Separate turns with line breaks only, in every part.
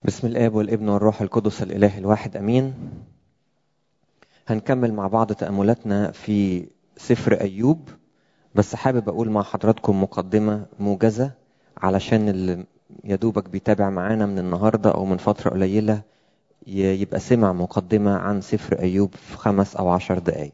بسم الاب والابن والروح القدس الاله الواحد امين هنكمل مع بعض تاملاتنا في سفر ايوب بس حابب اقول مع حضراتكم مقدمه موجزه علشان اللي يا دوبك بيتابع معانا من النهارده او من فتره قليله يبقى سمع مقدمه عن سفر ايوب في خمس او عشر دقائق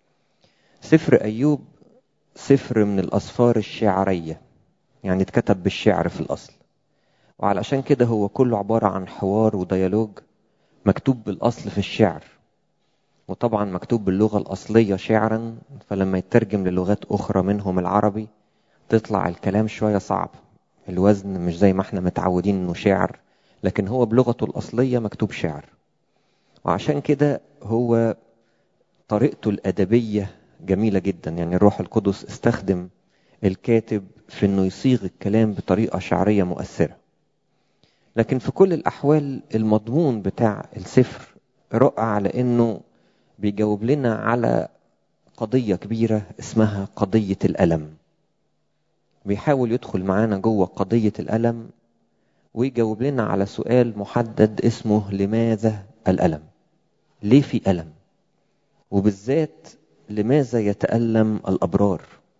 سفر ايوب سفر من الاسفار الشعريه يعني اتكتب بالشعر في الاصل وعلشان كده هو كله عبارة عن حوار وديالوج مكتوب بالأصل في الشعر وطبعا مكتوب باللغة الأصلية شعرا فلما يترجم للغات أخرى منهم العربي تطلع الكلام شوية صعب الوزن مش زي ما احنا متعودين انه شعر لكن هو بلغته الأصلية مكتوب شعر وعشان كده هو طريقته الأدبية جميلة جدا يعني الروح القدس استخدم الكاتب في انه يصيغ الكلام بطريقة شعرية مؤثرة لكن في كل الأحوال المضمون بتاع السفر رائع لأنه بيجاوب لنا على قضية كبيرة اسمها قضية الألم بيحاول يدخل معانا جوه قضية الألم ويجاوب لنا على سؤال محدد اسمه لماذا الألم ليه في ألم وبالذات لماذا يتألم الأبرار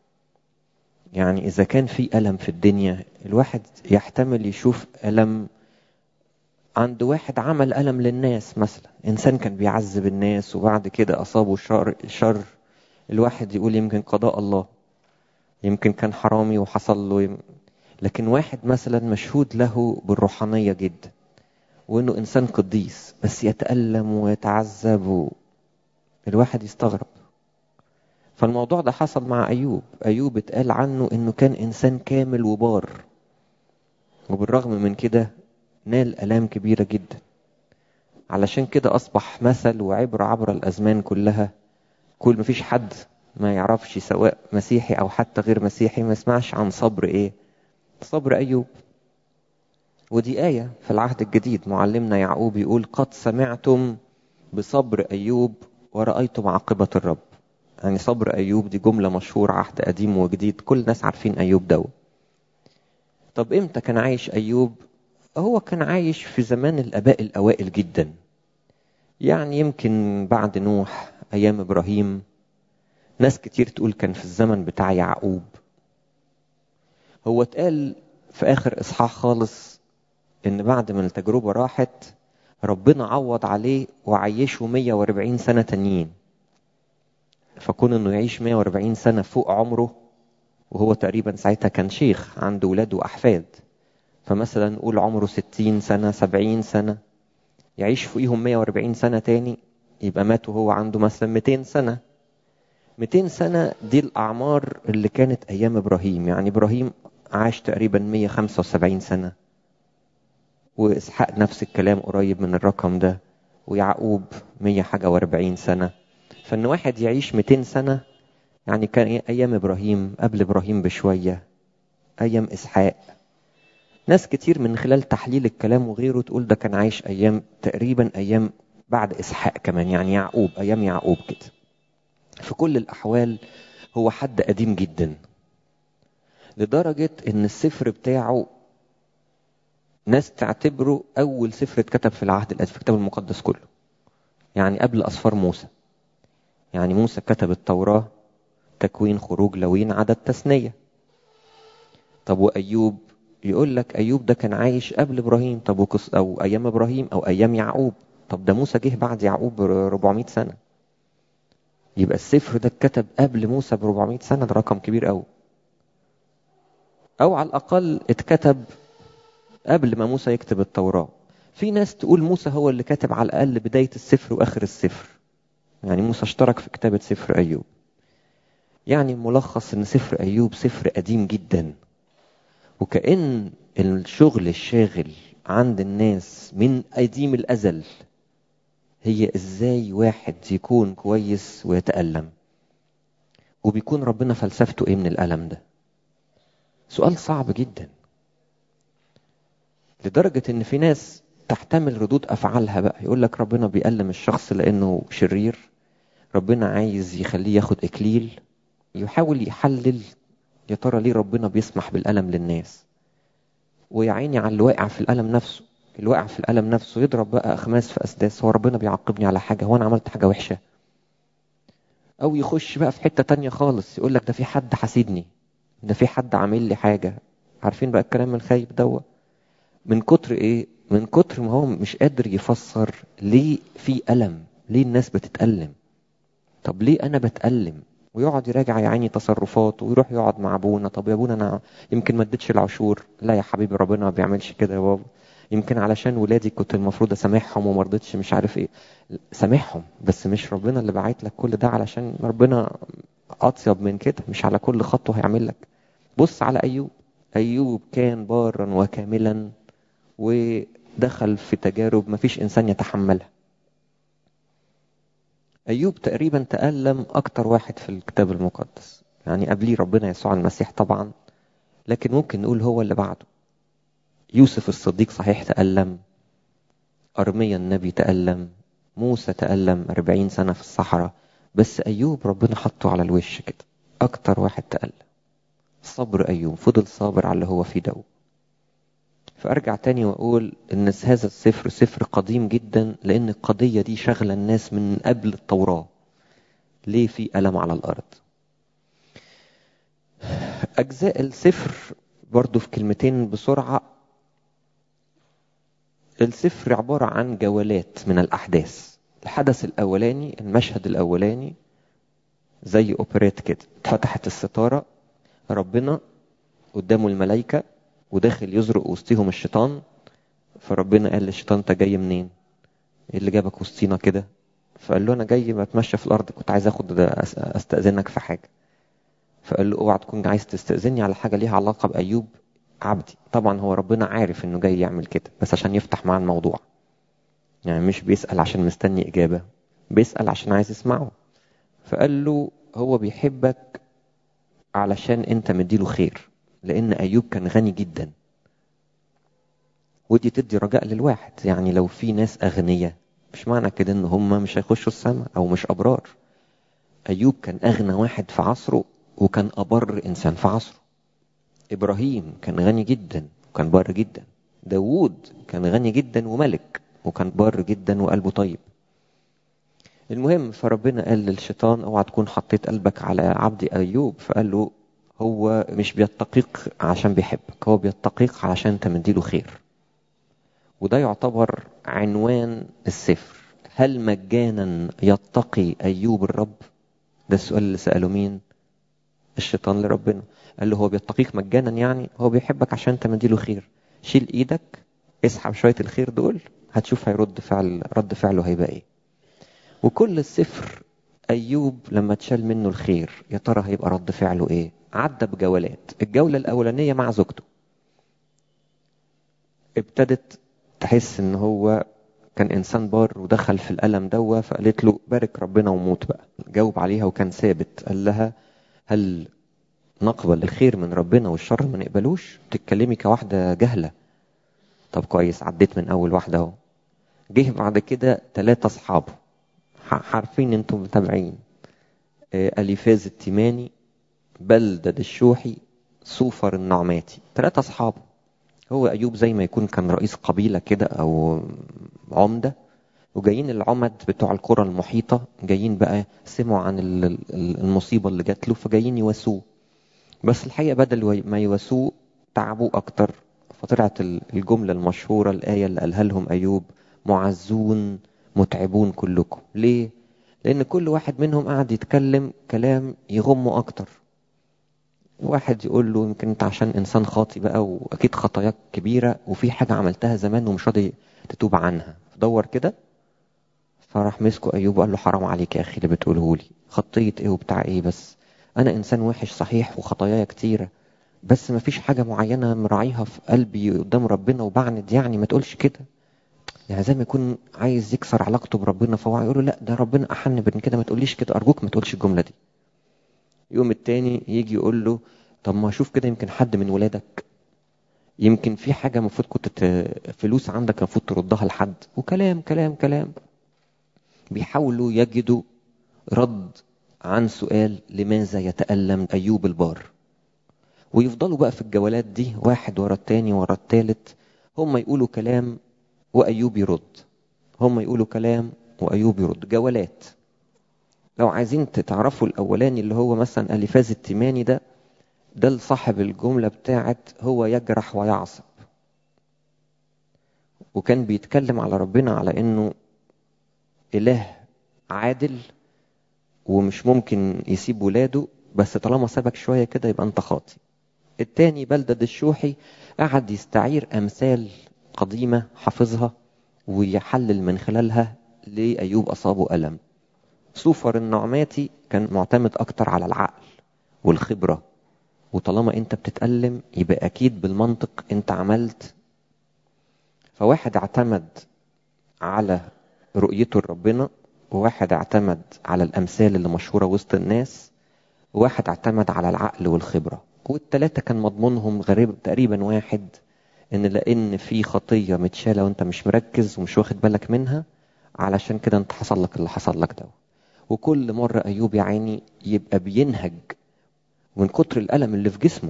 يعني إذا كان في ألم في الدنيا الواحد يحتمل يشوف ألم عند واحد عمل ألم للناس مثلا إنسان كان بيعذب الناس وبعد كده أصابه شر, شر الواحد يقول يمكن قضاء الله يمكن كان حرامي وحصل له يم... لكن واحد مثلا مشهود له بالروحانية جدا وإنه إنسان قديس بس يتألم ويتعذب و... الواحد يستغرب فالموضوع ده حصل مع أيوب أيوب اتقال عنه إنه كان إنسان كامل وبار وبالرغم من كده نال آلام كبيرة جدا علشان كده أصبح مثل وعبرة عبر الأزمان كلها كل مفيش حد ما يعرفش سواء مسيحي أو حتى غير مسيحي ما يسمعش عن صبر إيه صبر أيوب ودي آية في العهد الجديد معلمنا يعقوب يقول قد سمعتم بصبر أيوب ورأيتم عاقبة الرب يعني صبر أيوب دي جملة مشهورة عهد قديم وجديد كل الناس عارفين أيوب دو طب إمتى كان عايش أيوب هو كان عايش في زمان الآباء الأوائل جدا يعني يمكن بعد نوح أيام إبراهيم ناس كتير تقول كان في الزمن بتاع يعقوب هو اتقال في آخر إصحاح خالص إن بعد ما التجربة راحت ربنا عوض عليه وعيشه 140 سنة تانيين فكون انه يعيش 140 سنة فوق عمره وهو تقريبا ساعتها كان شيخ عنده ولاد وأحفاد فمثلا نقول عمره 60 سنة 70 سنة يعيش فوقيهم 140 سنة تاني يبقى مات وهو عنده مثلا 200 سنة 200 سنة دي الأعمار اللي كانت أيام إبراهيم يعني إبراهيم عاش تقريبا 175 سنة وإسحاق نفس الكلام قريب من الرقم ده ويعقوب 100 حاجة و40 سنة فإن واحد يعيش 200 سنة يعني كان أيام إبراهيم قبل إبراهيم بشوية أيام إسحاق ناس كتير من خلال تحليل الكلام وغيره تقول ده كان عايش أيام تقريبا أيام بعد إسحاق كمان يعني يعقوب أيام يعقوب كده في كل الأحوال هو حد قديم جدا لدرجة إن السفر بتاعه ناس تعتبره أول سفر اتكتب في العهد القديم في الكتاب المقدس كله يعني قبل أسفار موسى يعني موسى كتب التوراة تكوين خروج لوين عدد تثنية طب وأيوب يقول لك أيوب ده كان عايش قبل إبراهيم طب وكس أو أيام إبراهيم أو أيام يعقوب طب ده موسى جه بعد يعقوب ب 400 سنة يبقى السفر ده اتكتب قبل موسى ب 400 سنة ده رقم كبير قوي أو على الأقل اتكتب قبل ما موسى يكتب التوراة في ناس تقول موسى هو اللي كاتب على الأقل بداية السفر وآخر السفر يعني موسى اشترك في كتابة سفر أيوب يعني ملخص ان سفر أيوب سفر قديم جدا وكأن الشغل الشاغل عند الناس من قديم الأزل هي ازاي واحد يكون كويس ويتألم وبيكون ربنا فلسفته ايه من الألم ده سؤال صعب جدا لدرجة ان في ناس تحتمل ردود افعالها بقى يقول لك ربنا بيألم الشخص لانه شرير ربنا عايز يخليه ياخد اكليل يحاول يحلل يا ترى ليه ربنا بيسمح بالألم للناس ويا عيني على اللي واقع في الألم نفسه الواقع في الألم نفسه يضرب بقى أخماس في أسداس هو ربنا بيعاقبني على حاجة هو أنا عملت حاجة وحشة أو يخش بقى في حتة تانية خالص يقول لك ده في حد حاسدني ده في حد عامل لي حاجة عارفين بقى الكلام الخايب دوت من كتر ايه من كتر ما هو مش قادر يفسر ليه في ألم ليه الناس بتتألم طب ليه أنا بتألم ويقعد يراجع يا عيني تصرفاته ويروح يقعد مع ابونا طب يا ابونا انا يمكن ما اديتش العشور لا يا حبيبي ربنا ما بيعملش كده يا بابا يمكن علشان ولادي كنت المفروض اسامحهم وما رضيتش مش عارف ايه سامحهم بس مش ربنا اللي باعت لك كل ده علشان ربنا اطيب من كده مش على كل خطوه هيعمل لك بص على ايوب ايوب كان بارا وكاملا ودخل في تجارب ما فيش انسان يتحملها ايوب تقريبا تالم اكتر واحد في الكتاب المقدس يعني قبليه ربنا يسوع المسيح طبعا لكن ممكن نقول هو اللي بعده يوسف الصديق صحيح تألم أرميا النبي تألم موسى تألم أربعين سنة في الصحراء بس أيوب ربنا حطه على الوش كده أكتر واحد تألم صبر أيوب فضل صابر على اللي هو فيه ده فأرجع تاني وأقول إن هذا السفر سفر قديم جدا لأن القضية دي شغلة الناس من قبل التوراة ليه في ألم على الأرض أجزاء السفر برضو في كلمتين بسرعة السفر عبارة عن جولات من الأحداث الحدث الأولاني المشهد الأولاني زي أوبريت كده اتفتحت الستارة ربنا قدامه الملائكة وداخل يزرق وسطهم الشيطان فربنا قال للشيطان انت جاي منين؟ ايه اللي جابك وسطينا كده؟ فقال له انا جاي بتمشى في الارض كنت عايز اخد استاذنك في حاجه. فقال له اوعى تكون عايز تستاذني على حاجه ليها علاقه بايوب عبدي طبعا هو ربنا عارف انه جاي يعمل كده بس عشان يفتح معاه الموضوع يعني مش بيسال عشان مستني اجابه بيسال عشان عايز يسمعه فقال له هو بيحبك علشان انت مديله خير لان ايوب كان غني جدا ودي تدي رجاء للواحد يعني لو في ناس اغنياء مش معنى كده ان هم مش هيخشوا السماء او مش ابرار ايوب كان اغنى واحد في عصره وكان ابر انسان في عصره ابراهيم كان غني جدا وكان بار جدا داوود كان غني جدا وملك وكان بار جدا وقلبه طيب المهم فربنا قال للشيطان اوعى تكون حطيت قلبك على عبد ايوب فقال له هو مش بيتقيك عشان بيحبك هو بيتقيك علشان انت مديله خير وده يعتبر عنوان السفر هل مجانا يتقي ايوب الرب ده السؤال اللي ساله مين الشيطان لربنا قال له هو بيتقيك مجانا يعني هو بيحبك عشان انت مديله خير شيل ايدك اسحب شويه الخير دول هتشوف هيرد فعل رد فعله هيبقى ايه وكل السفر ايوب لما اتشال منه الخير يا ترى هيبقى رد فعله ايه عدى بجولات الجوله الاولانيه مع زوجته ابتدت تحس ان هو كان انسان بار ودخل في الالم دوا فقالت له بارك ربنا وموت بقى جاوب عليها وكان ثابت قال لها هل نقبل الخير من ربنا والشر ما نقبلوش بتتكلمي كواحده جهله طب كويس عديت من اول واحده اهو جه بعد كده ثلاثه اصحابه عارفين انتم متابعين اليفاز التيماني بلدد الشوحي صوفر النعماتي ثلاثه اصحابه هو ايوب زي ما يكون كان رئيس قبيله كده او عمده وجايين العمد بتوع القرى المحيطه جايين بقى سمعوا عن المصيبه اللي جات له فجايين يواسوه بس الحقيقه بدل ما يواسوه تعبوا اكتر فطلعت الجمله المشهوره الايه اللي قالها لهم ايوب معزون متعبون كلكم ليه لان كل واحد منهم قاعد يتكلم كلام يغمه اكتر واحد يقول له يمكن انت عشان انسان خاطي بقى واكيد خطاياك كبيره وفي حاجه عملتها زمان ومش راضي تتوب عنها دور كده فراح مسكه ايوب وقال له حرام عليك يا اخي اللي بتقوله لي خطيه ايه وبتاع ايه بس انا انسان وحش صحيح وخطاياي كتيره بس ما فيش حاجه معينه مراعيها في قلبي قدام ربنا وبعند يعني ما تقولش كده يعني زي ما يكون عايز يكسر علاقته بربنا فهو يقول له لا ده ربنا احن من كده ما تقوليش كده ارجوك ما تقولش الجمله دي يوم التاني يجي يقول له طب ما اشوف كده يمكن حد من ولادك يمكن في حاجه المفروض كنت ت... فلوس عندك المفروض تردها لحد وكلام كلام كلام بيحاولوا يجدوا رد عن سؤال لماذا يتألم أيوب البار ويفضلوا بقى في الجولات دي واحد ورا التاني ورا التالت هم يقولوا كلام وأيوب يرد هم يقولوا كلام وأيوب يرد جولات لو عايزين تعرفوا الأولاني اللي هو مثلا أليفاز التيماني ده ده صاحب الجملة بتاعت هو يجرح ويعصب وكان بيتكلم على ربنا على انه اله عادل ومش ممكن يسيب ولاده بس طالما سابك شوية كده يبقى انت خاطي التاني بلدد الشوحي قعد يستعير امثال قديمة حافظها ويحلل من خلالها ليه ايوب اصابه الم سوفر النعماتي كان معتمد اكتر على العقل والخبرة وطالما انت بتتألم يبقى اكيد بالمنطق انت عملت فواحد اعتمد على رؤيته لربنا وواحد اعتمد على الامثال اللي مشهوره وسط الناس وواحد اعتمد على العقل والخبره والتلاته كان مضمونهم غريب تقريبا واحد ان لان في خطيه متشاله وانت مش مركز ومش واخد بالك منها علشان كده انت حصل لك اللي حصل لك ده وكل مره ايوب يا عيني يبقى بينهج من كتر الالم اللي في جسمه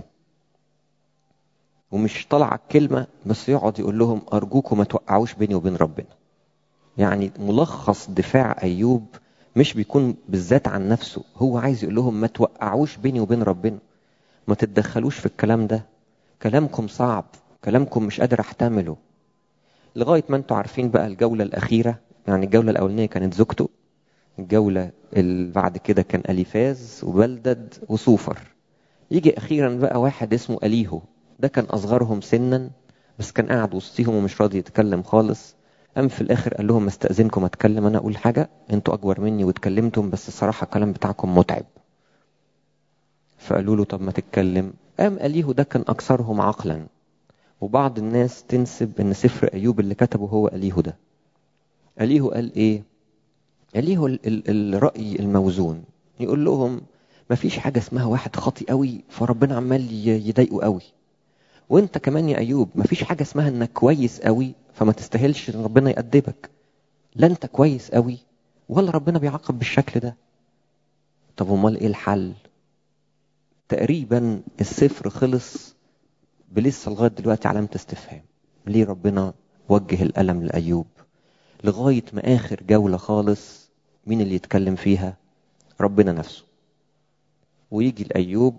ومش طالعه الكلمه بس يقعد يقول لهم ارجوكم ما توقعوش بيني وبين ربنا يعني ملخص دفاع ايوب مش بيكون بالذات عن نفسه هو عايز يقول لهم ما توقعوش بيني وبين ربنا ما تتدخلوش في الكلام ده كلامكم صعب كلامكم مش قادر احتمله لغايه ما انتوا عارفين بقى الجوله الاخيره يعني الجوله الاولانيه كانت زوجته الجوله اللي بعد كده كان اليفاز وبلدد وصوفر يجي اخيرا بقى واحد اسمه اليهو ده كان اصغرهم سنا بس كان قاعد وسطيهم ومش راضي يتكلم خالص قام في الاخر قال لهم استاذنكم اتكلم انا اقول حاجه انتوا اكبر مني واتكلمتم بس الصراحه الكلام بتاعكم متعب فقالوا له طب ما تتكلم قام اليهو ده كان اكثرهم عقلا وبعض الناس تنسب ان سفر ايوب اللي كتبه هو اليهو ده اليهو قال ايه اليهو ال ال الراي الموزون يقول لهم ما فيش حاجه اسمها واحد خاطي قوي فربنا عمال يضايقه قوي وانت كمان يا ايوب ما فيش حاجه اسمها انك كويس قوي فما تستاهلش ان ربنا يأدبك لا انت كويس قوي ولا ربنا بيعاقب بالشكل ده طب امال ايه الحل تقريبا السفر خلص بلسه لغايه دلوقتي علامه استفهام ليه ربنا وجه الالم لايوب لغايه ما اخر جوله خالص مين اللي يتكلم فيها ربنا نفسه ويجي لايوب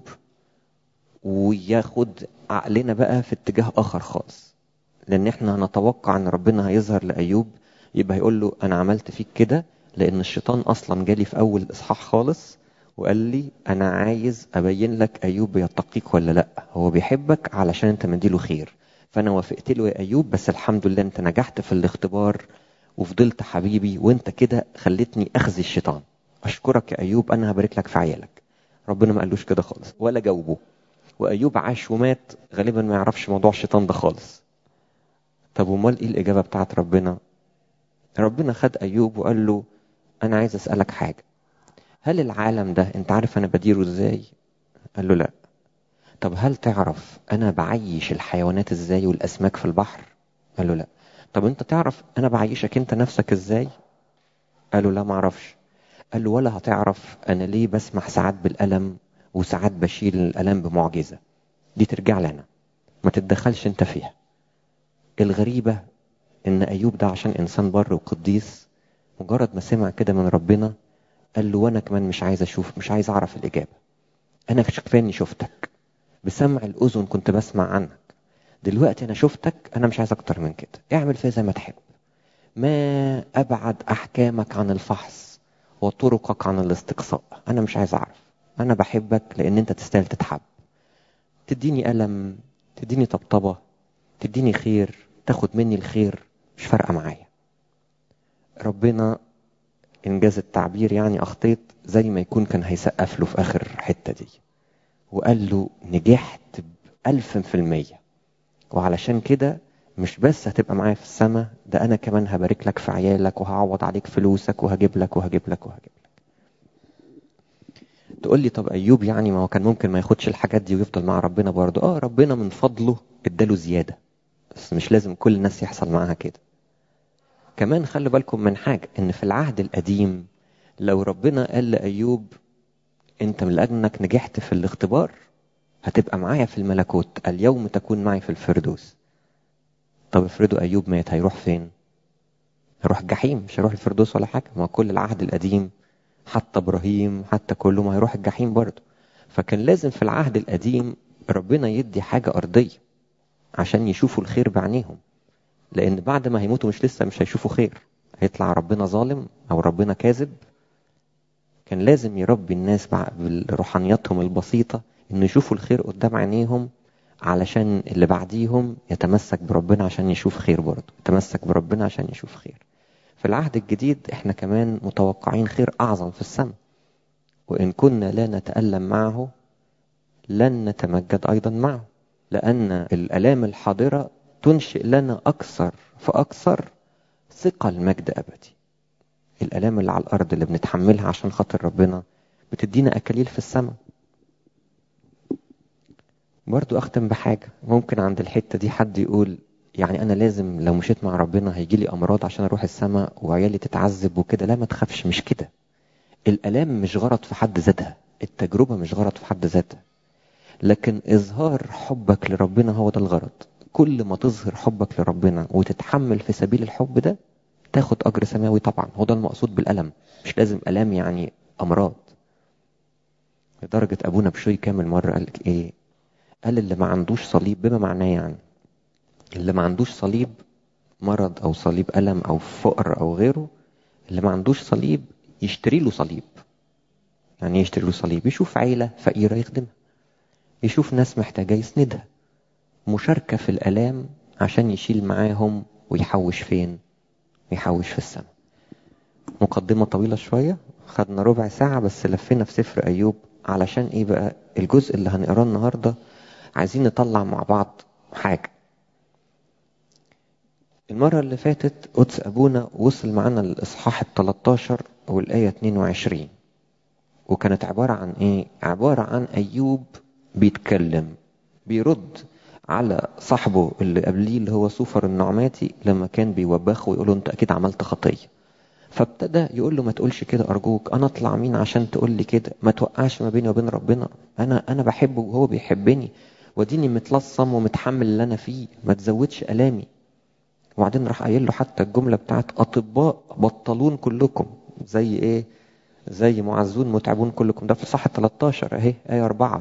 وياخد عقلنا بقى في اتجاه اخر خالص لان احنا نتوقع ان ربنا هيظهر لايوب يبقى هيقول له انا عملت فيك كده لان الشيطان اصلا جالي في اول الاصحاح خالص وقال لي انا عايز ابين لك ايوب بيتقيك ولا لا هو بيحبك علشان انت مديله خير فانا وافقت له يا ايوب بس الحمد لله انت نجحت في الاختبار وفضلت حبيبي وانت كده خلتني اخزي الشيطان اشكرك يا ايوب انا هبارك لك في عيالك ربنا ما قالوش كده خالص ولا جاوبه وايوب عاش ومات غالبا ما يعرفش موضوع الشيطان ده خالص طب امال ايه الاجابه بتاعت ربنا ربنا خد ايوب وقال له انا عايز اسالك حاجه هل العالم ده انت عارف انا بديره ازاي قال له لا طب هل تعرف انا بعيش الحيوانات ازاي والاسماك في البحر قال له لا طب انت تعرف انا بعيشك انت نفسك ازاي قال له لا ما اعرفش قال له ولا هتعرف انا ليه بسمح ساعات بالالم وساعات بشيل الالم بمعجزه دي ترجع لنا ما تتدخلش انت فيها الغريبه ان ايوب ده عشان انسان بر وقديس مجرد ما سمع كده من ربنا قال له وانا كمان مش عايز اشوف مش عايز اعرف الاجابه انا كفايه اني شفتك بسمع الاذن كنت بسمع عنك دلوقتي انا شفتك انا مش عايز اكتر من كده اعمل فيها زي ما تحب ما ابعد احكامك عن الفحص وطرقك عن الاستقصاء انا مش عايز اعرف انا بحبك لان انت تستاهل تتحب تديني الم تديني طبطبه تديني خير تاخد مني الخير مش فارقه معايا ربنا انجاز التعبير يعني اخطيت زي ما يكون كان هيسقف له في اخر حته دي وقال له نجحت بألف في المية وعلشان كده مش بس هتبقى معايا في السماء ده انا كمان هبارك لك في عيالك وهعوض عليك فلوسك وهجيب لك وهجيب لك وهجيب لك تقول لي طب ايوب يعني ما هو كان ممكن ما ياخدش الحاجات دي ويفضل مع ربنا برضه اه ربنا من فضله اداله زياده بس مش لازم كل الناس يحصل معاها كده كمان خلوا بالكم من حاجه ان في العهد القديم لو ربنا قال لايوب انت من انك نجحت في الاختبار هتبقى معايا في الملكوت اليوم تكون معي في الفردوس طب افرضوا ايوب مات هيروح فين هروح الجحيم مش هروح الفردوس ولا حاجة ما كل العهد القديم حتى ابراهيم حتى كله ما هيروح الجحيم برضه فكان لازم في العهد القديم ربنا يدي حاجة أرضية عشان يشوفوا الخير بعينيهم لأن بعد ما هيموتوا مش لسه مش هيشوفوا خير هيطلع ربنا ظالم أو ربنا كاذب كان لازم يربي الناس بروحانياتهم البسيطة إنه يشوفوا الخير قدام عينيهم علشان اللي بعديهم يتمسك بربنا عشان يشوف خير برضه يتمسك بربنا عشان يشوف خير في العهد الجديد احنا كمان متوقعين خير أعظم في السماء وإن كنا لا نتألم معه لن نتمجد أيضا معه لأن الألام الحاضرة تنشئ لنا أكثر فأكثر ثقل مجد أبدي الألام اللي على الأرض اللي بنتحملها عشان خاطر ربنا بتدينا أكاليل في السماء برضو أختم بحاجة ممكن عند الحتة دي حد يقول يعني أنا لازم لو مشيت مع ربنا هيجي لي أمراض عشان أروح السماء وعيالي تتعذب وكده لا ما تخافش مش كده الألام مش غرض في حد ذاتها التجربة مش غرض في حد ذاتها لكن إظهار حبك لربنا هو ده الغرض كل ما تظهر حبك لربنا وتتحمل في سبيل الحب ده تاخد أجر سماوي طبعا هو ده المقصود بالألم مش لازم ألام يعني أمراض لدرجة أبونا بشوي كامل مرة قال لك إيه قال اللي ما عندوش صليب بما معناه يعني اللي ما عندوش صليب مرض أو صليب ألم أو فقر أو غيره اللي ما عندوش صليب يشتري له صليب يعني يشتري له صليب يشوف عيلة فقيرة يخدمها يشوف ناس محتاجة يسندها مشاركة في الألام عشان يشيل معاهم ويحوش فين ويحوش في السماء مقدمة طويلة شوية خدنا ربع ساعة بس لفينا في سفر أيوب علشان إيه بقى الجزء اللي هنقراه النهاردة عايزين نطلع مع بعض حاجة المرة اللي فاتت قدس أبونا وصل معانا الإصحاح ال 13 والآية 22 وكانت عبارة عن إيه؟ عبارة عن أيوب بيتكلم بيرد على صاحبه اللي قبليه اللي هو سوفر النعماتي لما كان بيوبخه ويقول له أنت أكيد عملت خطية فابتدى يقول له ما تقولش كده أرجوك أنا أطلع مين عشان تقول لي كده ما توقعش ما بيني وبين ربنا أنا أنا بحبه وهو بيحبني وديني متلصم ومتحمل اللي أنا فيه ما تزودش ألامي وبعدين راح قايل له حتى الجملة بتاعت أطباء بطلون كلكم زي إيه زي معزون متعبون كلكم ده في صح 13 أهي آية 4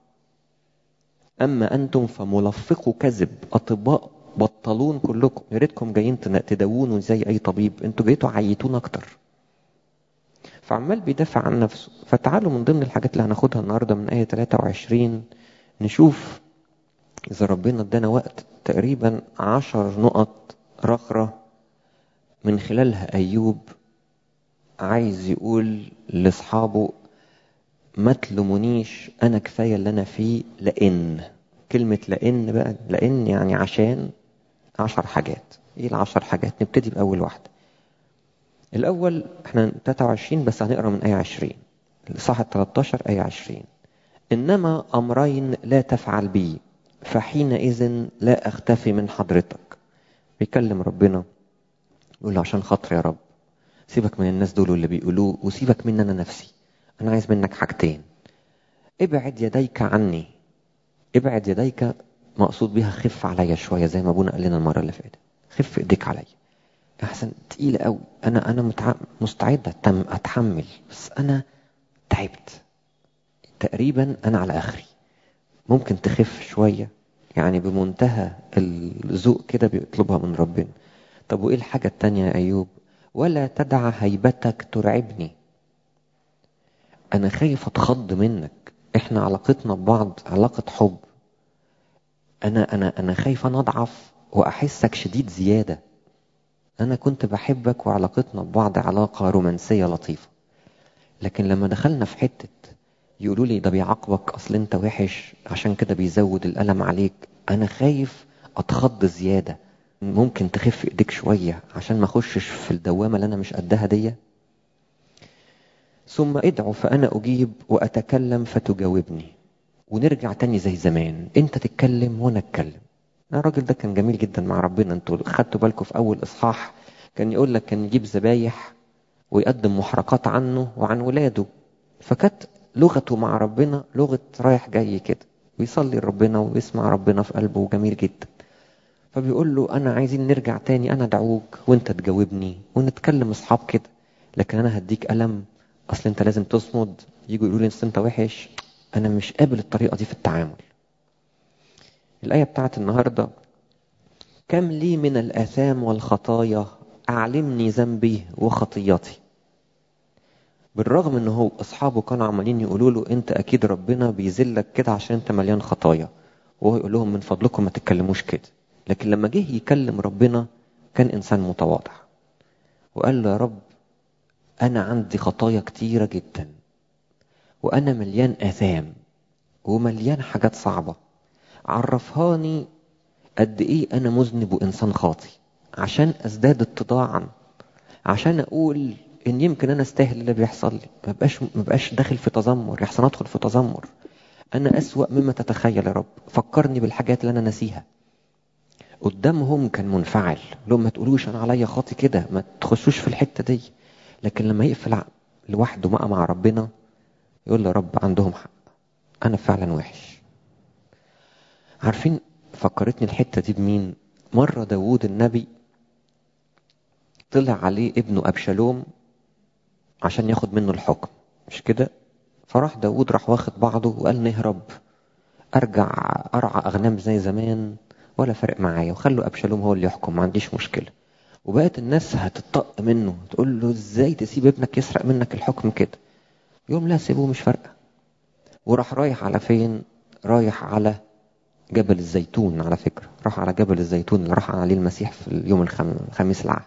أما أنتم فملفقوا كذب أطباء بطلون كلكم يا ريتكم جايين تداوونوا زي أي طبيب أنتوا جايتوا عيتون أكتر فعمال بيدافع عن نفسه فتعالوا من ضمن الحاجات اللي هناخدها النهاردة من آية 23 نشوف إذا ربنا ادانا وقت تقريبا عشر نقط رخرة من خلالها أيوب عايز يقول لأصحابه ما تلومونيش أنا كفاية اللي أنا فيه لأن كلمة لأن بقى لأن يعني عشان عشر حاجات إيه العشر حاجات نبتدي بأول واحدة الأول احنا 23 بس هنقرا من آية 20 الإصحاح 13 آية 20 إنما أمرين لا تفعل بي فحينئذ لا أختفي من حضرتك بيكلم ربنا يقول له عشان خاطر يا رب سيبك من الناس دول اللي بيقولوه وسيبك مني أنا نفسي أنا عايز منك حاجتين ابعد يديك عني ابعد يديك مقصود بيها خف عليا شوية زي ما أبونا قال لنا المرة اللي فاتت خف إيديك عليا أحسن تقيلة قوي أنا أنا متع... مستعد أتحمل بس أنا تعبت تقريبا أنا على آخري ممكن تخف شوية يعني بمنتهى الذوق كده بيطلبها من ربنا طب وإيه الحاجة التانية يا أيوب ولا تدع هيبتك ترعبني أنا خايف أتخض منك إحنا علاقتنا ببعض علاقة حب أنا أنا أنا خايف أنا أضعف وأحسك شديد زيادة أنا كنت بحبك وعلاقتنا ببعض علاقة رومانسية لطيفة لكن لما دخلنا في حتة يقولوا لي ده بيعاقبك أصل أنت وحش عشان كده بيزود الألم عليك أنا خايف أتخض زيادة ممكن تخف إيديك شوية عشان ما أخشش في الدوامة اللي أنا مش قدها دي ثم ادعو فأنا أجيب وأتكلم فتجاوبني ونرجع تاني زي زمان أنت تتكلم وأنا أتكلم الراجل ده كان جميل جدا مع ربنا انتوا خدتوا بالكم في أول إصحاح كان يقول لك كان يجيب ذبايح ويقدم محرقات عنه وعن ولاده فكانت لغته مع ربنا لغة رايح جاي كده ويصلي ربنا ويسمع ربنا في قلبه جميل جدا فبيقول له انا عايزين نرجع تاني انا ادعوك وانت تجاوبني ونتكلم اصحاب كده لكن انا هديك قلم اصل انت لازم تصمد يجوا يقولوا لي اصل انت وحش انا مش قابل الطريقه دي في التعامل الايه بتاعت النهارده كم لي من الاثام والخطايا اعلمني ذنبي وخطيتي بالرغم ان هو اصحابه كانوا عمالين يقولوا له انت اكيد ربنا بيذلك كده عشان انت مليان خطايا وهو يقول لهم من فضلكم ما تتكلموش كده لكن لما جه يكلم ربنا كان انسان متواضع وقال له يا رب انا عندي خطايا كتيره جدا وانا مليان اثام ومليان حاجات صعبه عرفهاني قد ايه انا مذنب وانسان خاطي عشان ازداد اتضاعا عشان اقول ان يمكن انا استاهل اللي بيحصل لي ما بقاش ما بقاش داخل في تذمر يحسن ادخل في تذمر انا اسوا مما تتخيل يا رب فكرني بالحاجات اللي انا ناسيها قدامهم كان منفعل لهم ما تقولوش انا عليا خاطي كده ما تخشوش في الحته دي لكن لما يقفل لوحده بقى مع ربنا يقول له رب عندهم حق انا فعلا وحش عارفين فكرتني الحته دي بمين مره داوود النبي طلع عليه ابنه ابشالوم عشان ياخد منه الحكم مش كده فراح داود راح واخد بعضه وقال نهرب ارجع ارعى اغنام زي زمان ولا فرق معايا وخلوا ابشالوم هو اللي يحكم ما عنديش مشكله وبقت الناس هتطق منه تقول له ازاي تسيب ابنك يسرق منك الحكم كده يوم لا سيبوه مش فارقه وراح رايح على فين رايح على جبل الزيتون على فكره راح على جبل الزيتون اللي راح عليه المسيح في اليوم الخميس العهد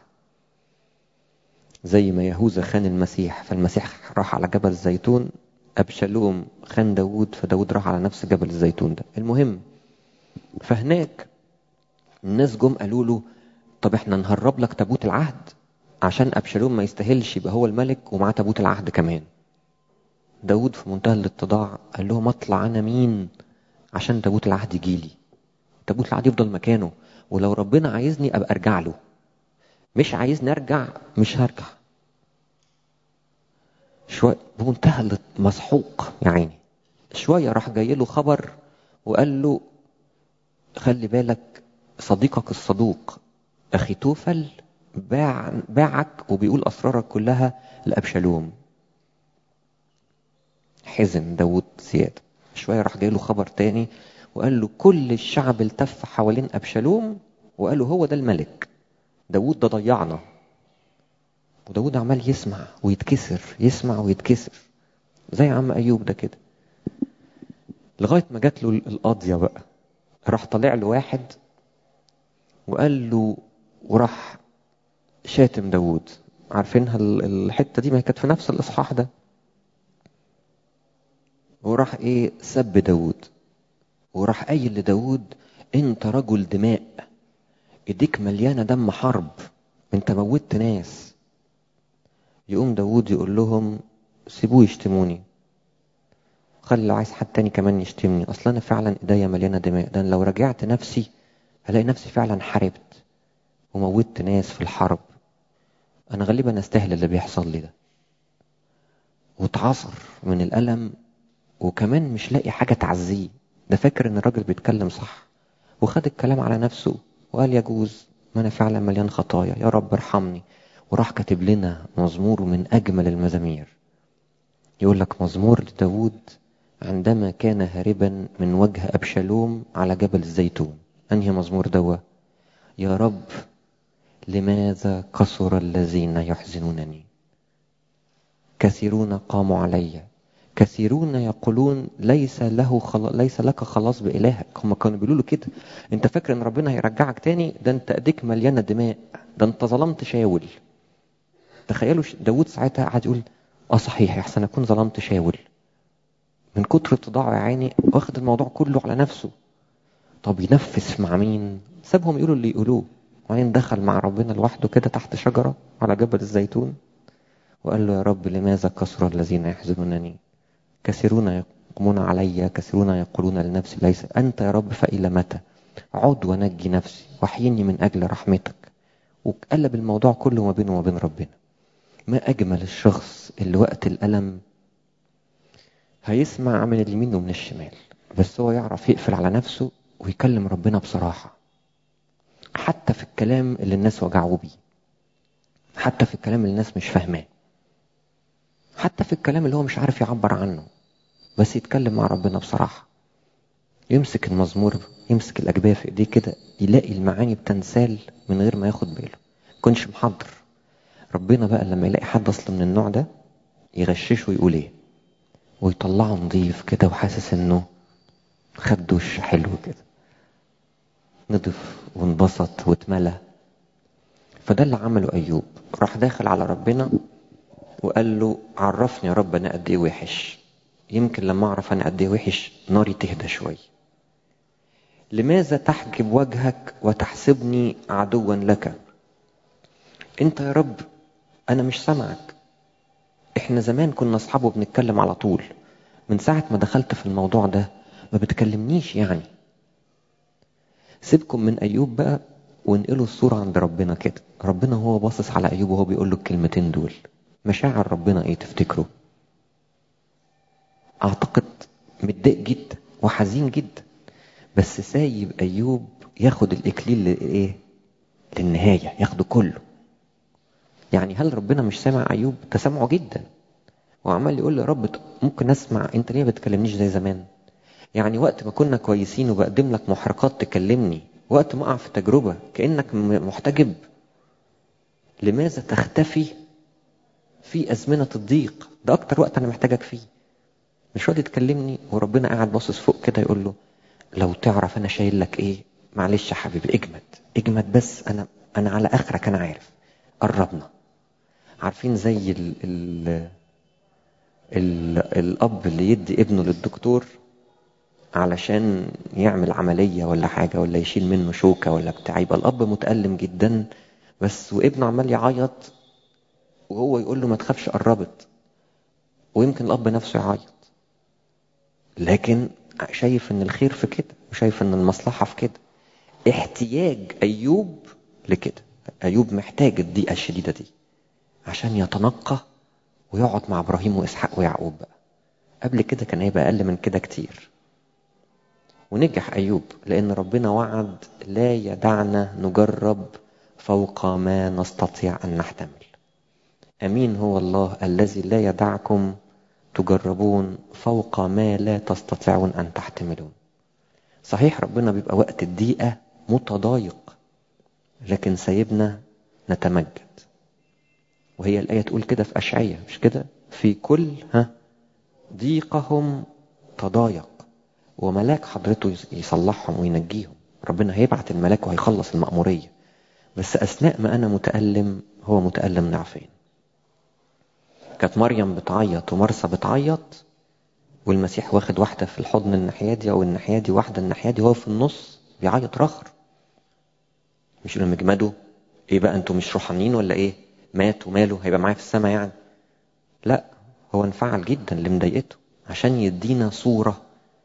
زي ما يهوذا خان المسيح فالمسيح راح على جبل الزيتون أبشالوم خان داود فداود راح على نفس جبل الزيتون ده المهم فهناك الناس جم قالوا له طب احنا نهرب لك تابوت العهد عشان أبشالوم ما يستاهلش يبقى هو الملك ومعاه تابوت العهد كمان داود في منتهى الاتضاع قال لهم اطلع انا مين عشان تابوت العهد يجيلي تابوت العهد يفضل مكانه ولو ربنا عايزني ابقى ارجع له مش عايزني ارجع مش هرجع شوية بمنتهى المسحوق يا عيني شوية راح جاي له خبر وقال له خلي بالك صديقك الصدوق أخي توفل باع باعك وبيقول أسرارك كلها لأبشالوم حزن داود زيادة شوية راح جاي له خبر تاني وقال له كل الشعب التف حوالين أبشالوم وقال له هو ده الملك داود ده ضيعنا وداود عمال يسمع ويتكسر يسمع ويتكسر زي عم أيوب ده كده لغاية ما جات له القاضية بقى راح طالع له واحد وقال له وراح شاتم داود عارفينها الحتة دي ما كانت في نفس الإصحاح ده وراح ايه سب داود وراح قايل لداود انت رجل دماء ايديك مليانه دم حرب انت موتت ناس يقوم داود يقول لهم سيبوه يشتموني خلي لو عايز حد تاني كمان يشتمني اصل انا فعلا ايديا مليانه دماء ده لو رجعت نفسي هلاقي نفسي فعلا حاربت وموتت ناس في الحرب انا غالبا استاهل اللي بيحصل لي ده واتعصر من الالم وكمان مش لاقي حاجه تعزيه ده فاكر ان الراجل بيتكلم صح وخد الكلام على نفسه وقال يجوز ما انا فعلا مليان خطايا يا رب ارحمني وراح كاتب لنا مزمور من اجمل المزامير يقول لك مزمور لداود عندما كان هاربا من وجه ابشالوم على جبل الزيتون انهي مزمور دوا يا رب لماذا كثر الذين يحزنونني كثيرون قاموا علي كثيرون يقولون ليس له خل... ليس لك خلاص بإلهك هم كانوا بيقولوا له كده انت فاكر ان ربنا هيرجعك تاني ده انت ايديك مليانه دماء ده انت ظلمت شاول تخيلوا داود ساعتها قعد يقول اه صحيح احسن اكون ظلمت شاول من كتر اتضاعه يا عيني واخد الموضوع كله على نفسه طب ينفس مع مين سابهم يقولوا اللي يقولوه وبعدين دخل مع ربنا لوحده كده تحت شجره على جبل الزيتون وقال له يا رب لماذا كثر الذين يحزنونني كثيرون يقومون علي كثيرون يقولون لنفسي ليس أنت يا رب فإلى متى عد ونجي نفسي واحيني من أجل رحمتك وقلب الموضوع كله ما بينه وما بين ربنا ما أجمل الشخص اللي وقت الألم هيسمع من اليمين ومن الشمال بس هو يعرف يقفل على نفسه ويكلم ربنا بصراحة حتى في الكلام اللي الناس وجعوا بيه حتى في الكلام اللي الناس مش فاهماه حتى في الكلام اللي هو مش عارف يعبر عنه بس يتكلم مع ربنا بصراحة يمسك المزمور يمسك الأجبية في إيديه كده يلاقي المعاني بتنسال من غير ما ياخد باله كنش محضر ربنا بقى لما يلاقي حد أصلا من النوع ده يغششه ويقول إيه ويطلعه نظيف كده وحاسس إنه خد دش حلو كده نضف وانبسط واتملى فده اللي عمله أيوب راح داخل على ربنا وقال له عرفني يا رب أنا قد إيه وحش يمكن لما أعرف أنا قد إيه وحش ناري تهدى شوية لماذا تحجب وجهك وتحسبني عدوا لك أنت يا رب أنا مش سامعك إحنا زمان كنا أصحاب وبنتكلم على طول من ساعة ما دخلت في الموضوع ده ما بتكلمنيش يعني سيبكم من أيوب بقى وانقلوا الصورة عند ربنا كده ربنا هو باصص على أيوب وهو بيقول له الكلمتين دول مشاعر ربنا ايه تفتكروا اعتقد متضايق جدا وحزين جدا بس سايب ايوب ياخد الاكليل لايه للنهاية ياخده كله يعني هل ربنا مش سامع ايوب تسمعه جدا وعمال يقول له يا رب ممكن اسمع انت ليه ما بتكلمنيش زي زمان يعني وقت ما كنا كويسين وبقدم لك محرقات تكلمني وقت ما اقع في تجربة كأنك محتجب لماذا تختفي في أزمنة الضيق ده أكتر وقت أنا محتاجك فيه مش راضي تكلمني وربنا قاعد باصص فوق كده يقول له لو تعرف أنا شايل لك إيه معلش يا حبيبي اجمد اجمد بس أنا أنا على آخرك أنا عارف قربنا عارفين زي ال ال ال الأب اللي يدي ابنه للدكتور علشان يعمل عملية ولا حاجة ولا يشيل منه شوكة ولا بتاع يبقى الأب متألم جدا بس وابنه عمال يعيط وهو يقول له ما تخافش قربت ويمكن الأب نفسه يعيط لكن شايف ان الخير في كده وشايف ان المصلحة في كده احتياج أيوب لكده أيوب محتاج الضيقة الشديدة دي عشان يتنقى ويقعد مع إبراهيم وإسحاق ويعقوب بقى قبل كده كان هيبقى أقل من كده كتير ونجح أيوب لأن ربنا وعد لا يدعنا نجرب فوق ما نستطيع أن نحتمل أمين هو الله الذي لا يدعكم تجربون فوق ما لا تستطيعون أن تحتملون صحيح ربنا بيبقى وقت الضيقة متضايق لكن سايبنا نتمجد وهي الآية تقول كده في أشعية مش كده في كل ها ضيقهم تضايق وملاك حضرته يصلحهم وينجيهم ربنا هيبعت الملاك وهيخلص المأمورية بس أثناء ما أنا متألم هو متألم ضعفين كانت مريم بتعيط ومرسى بتعيط والمسيح واخد واحدة في الحضن الناحية دي أو الناحية دي واحدة الناحية دي وهو في النص بيعيط رخر مش لما يجمدوا ايه بقى انتوا مش روحانيين ولا ايه مات وماله هيبقى معايا في السماء يعني لا هو انفعل جدا لمضايقته عشان يدينا صورة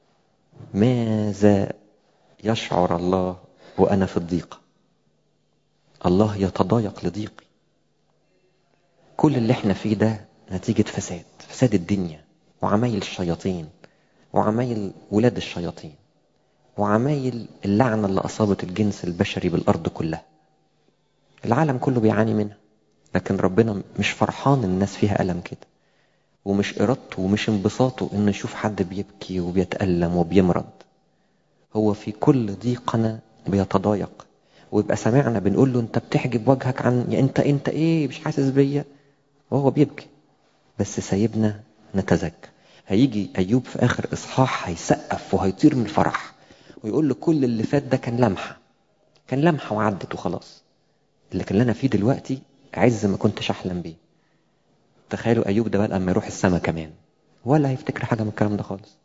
ماذا يشعر الله وأنا في الضيقة الله يتضايق لضيقي كل اللي احنا فيه ده نتيجة فساد فساد الدنيا وعمايل الشياطين وعمايل ولاد الشياطين وعمايل اللعنة اللي أصابت الجنس البشري بالأرض كلها العالم كله بيعاني منها لكن ربنا مش فرحان الناس فيها ألم كده ومش إرادته ومش انبساطه إنه يشوف حد بيبكي وبيتألم وبيمرض هو في كل ضيقنا بيتضايق ويبقى سامعنا بنقول له انت بتحجب وجهك عن يا انت انت ايه مش حاسس بيا وهو بيبكي بس سايبنا نتزكى هيجي ايوب في اخر اصحاح هيسقف وهيطير من الفرح ويقول له كل اللي فات ده كان لمحه كان لمحه وعدت وخلاص اللي كان لنا فيه دلوقتي عز ما كنتش احلم بيه تخيلوا ايوب ده بقى لما يروح السما كمان ولا هيفتكر حاجه من الكلام ده خالص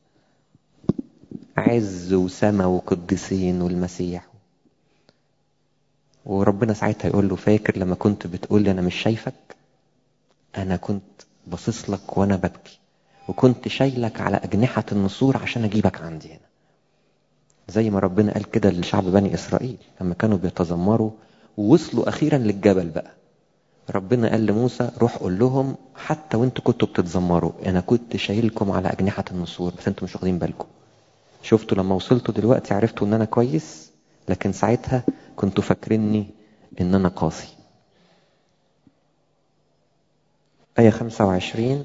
عز وسما وقديسين والمسيح وربنا ساعتها يقول له فاكر لما كنت بتقول لي انا مش شايفك انا كنت باصص لك وانا ببكي وكنت شايلك على اجنحه النسور عشان اجيبك عندي هنا زي ما ربنا قال كده لشعب بني اسرائيل لما كانوا بيتذمروا ووصلوا اخيرا للجبل بقى ربنا قال لموسى روح قول لهم حتى وانتوا كنتوا بتتذمروا انا كنت شايلكم على اجنحه النسور بس انتوا مش واخدين بالكم شفتوا لما وصلتوا دلوقتي عرفتوا ان انا كويس لكن ساعتها كنتوا فاكريني ان انا قاسي آية 25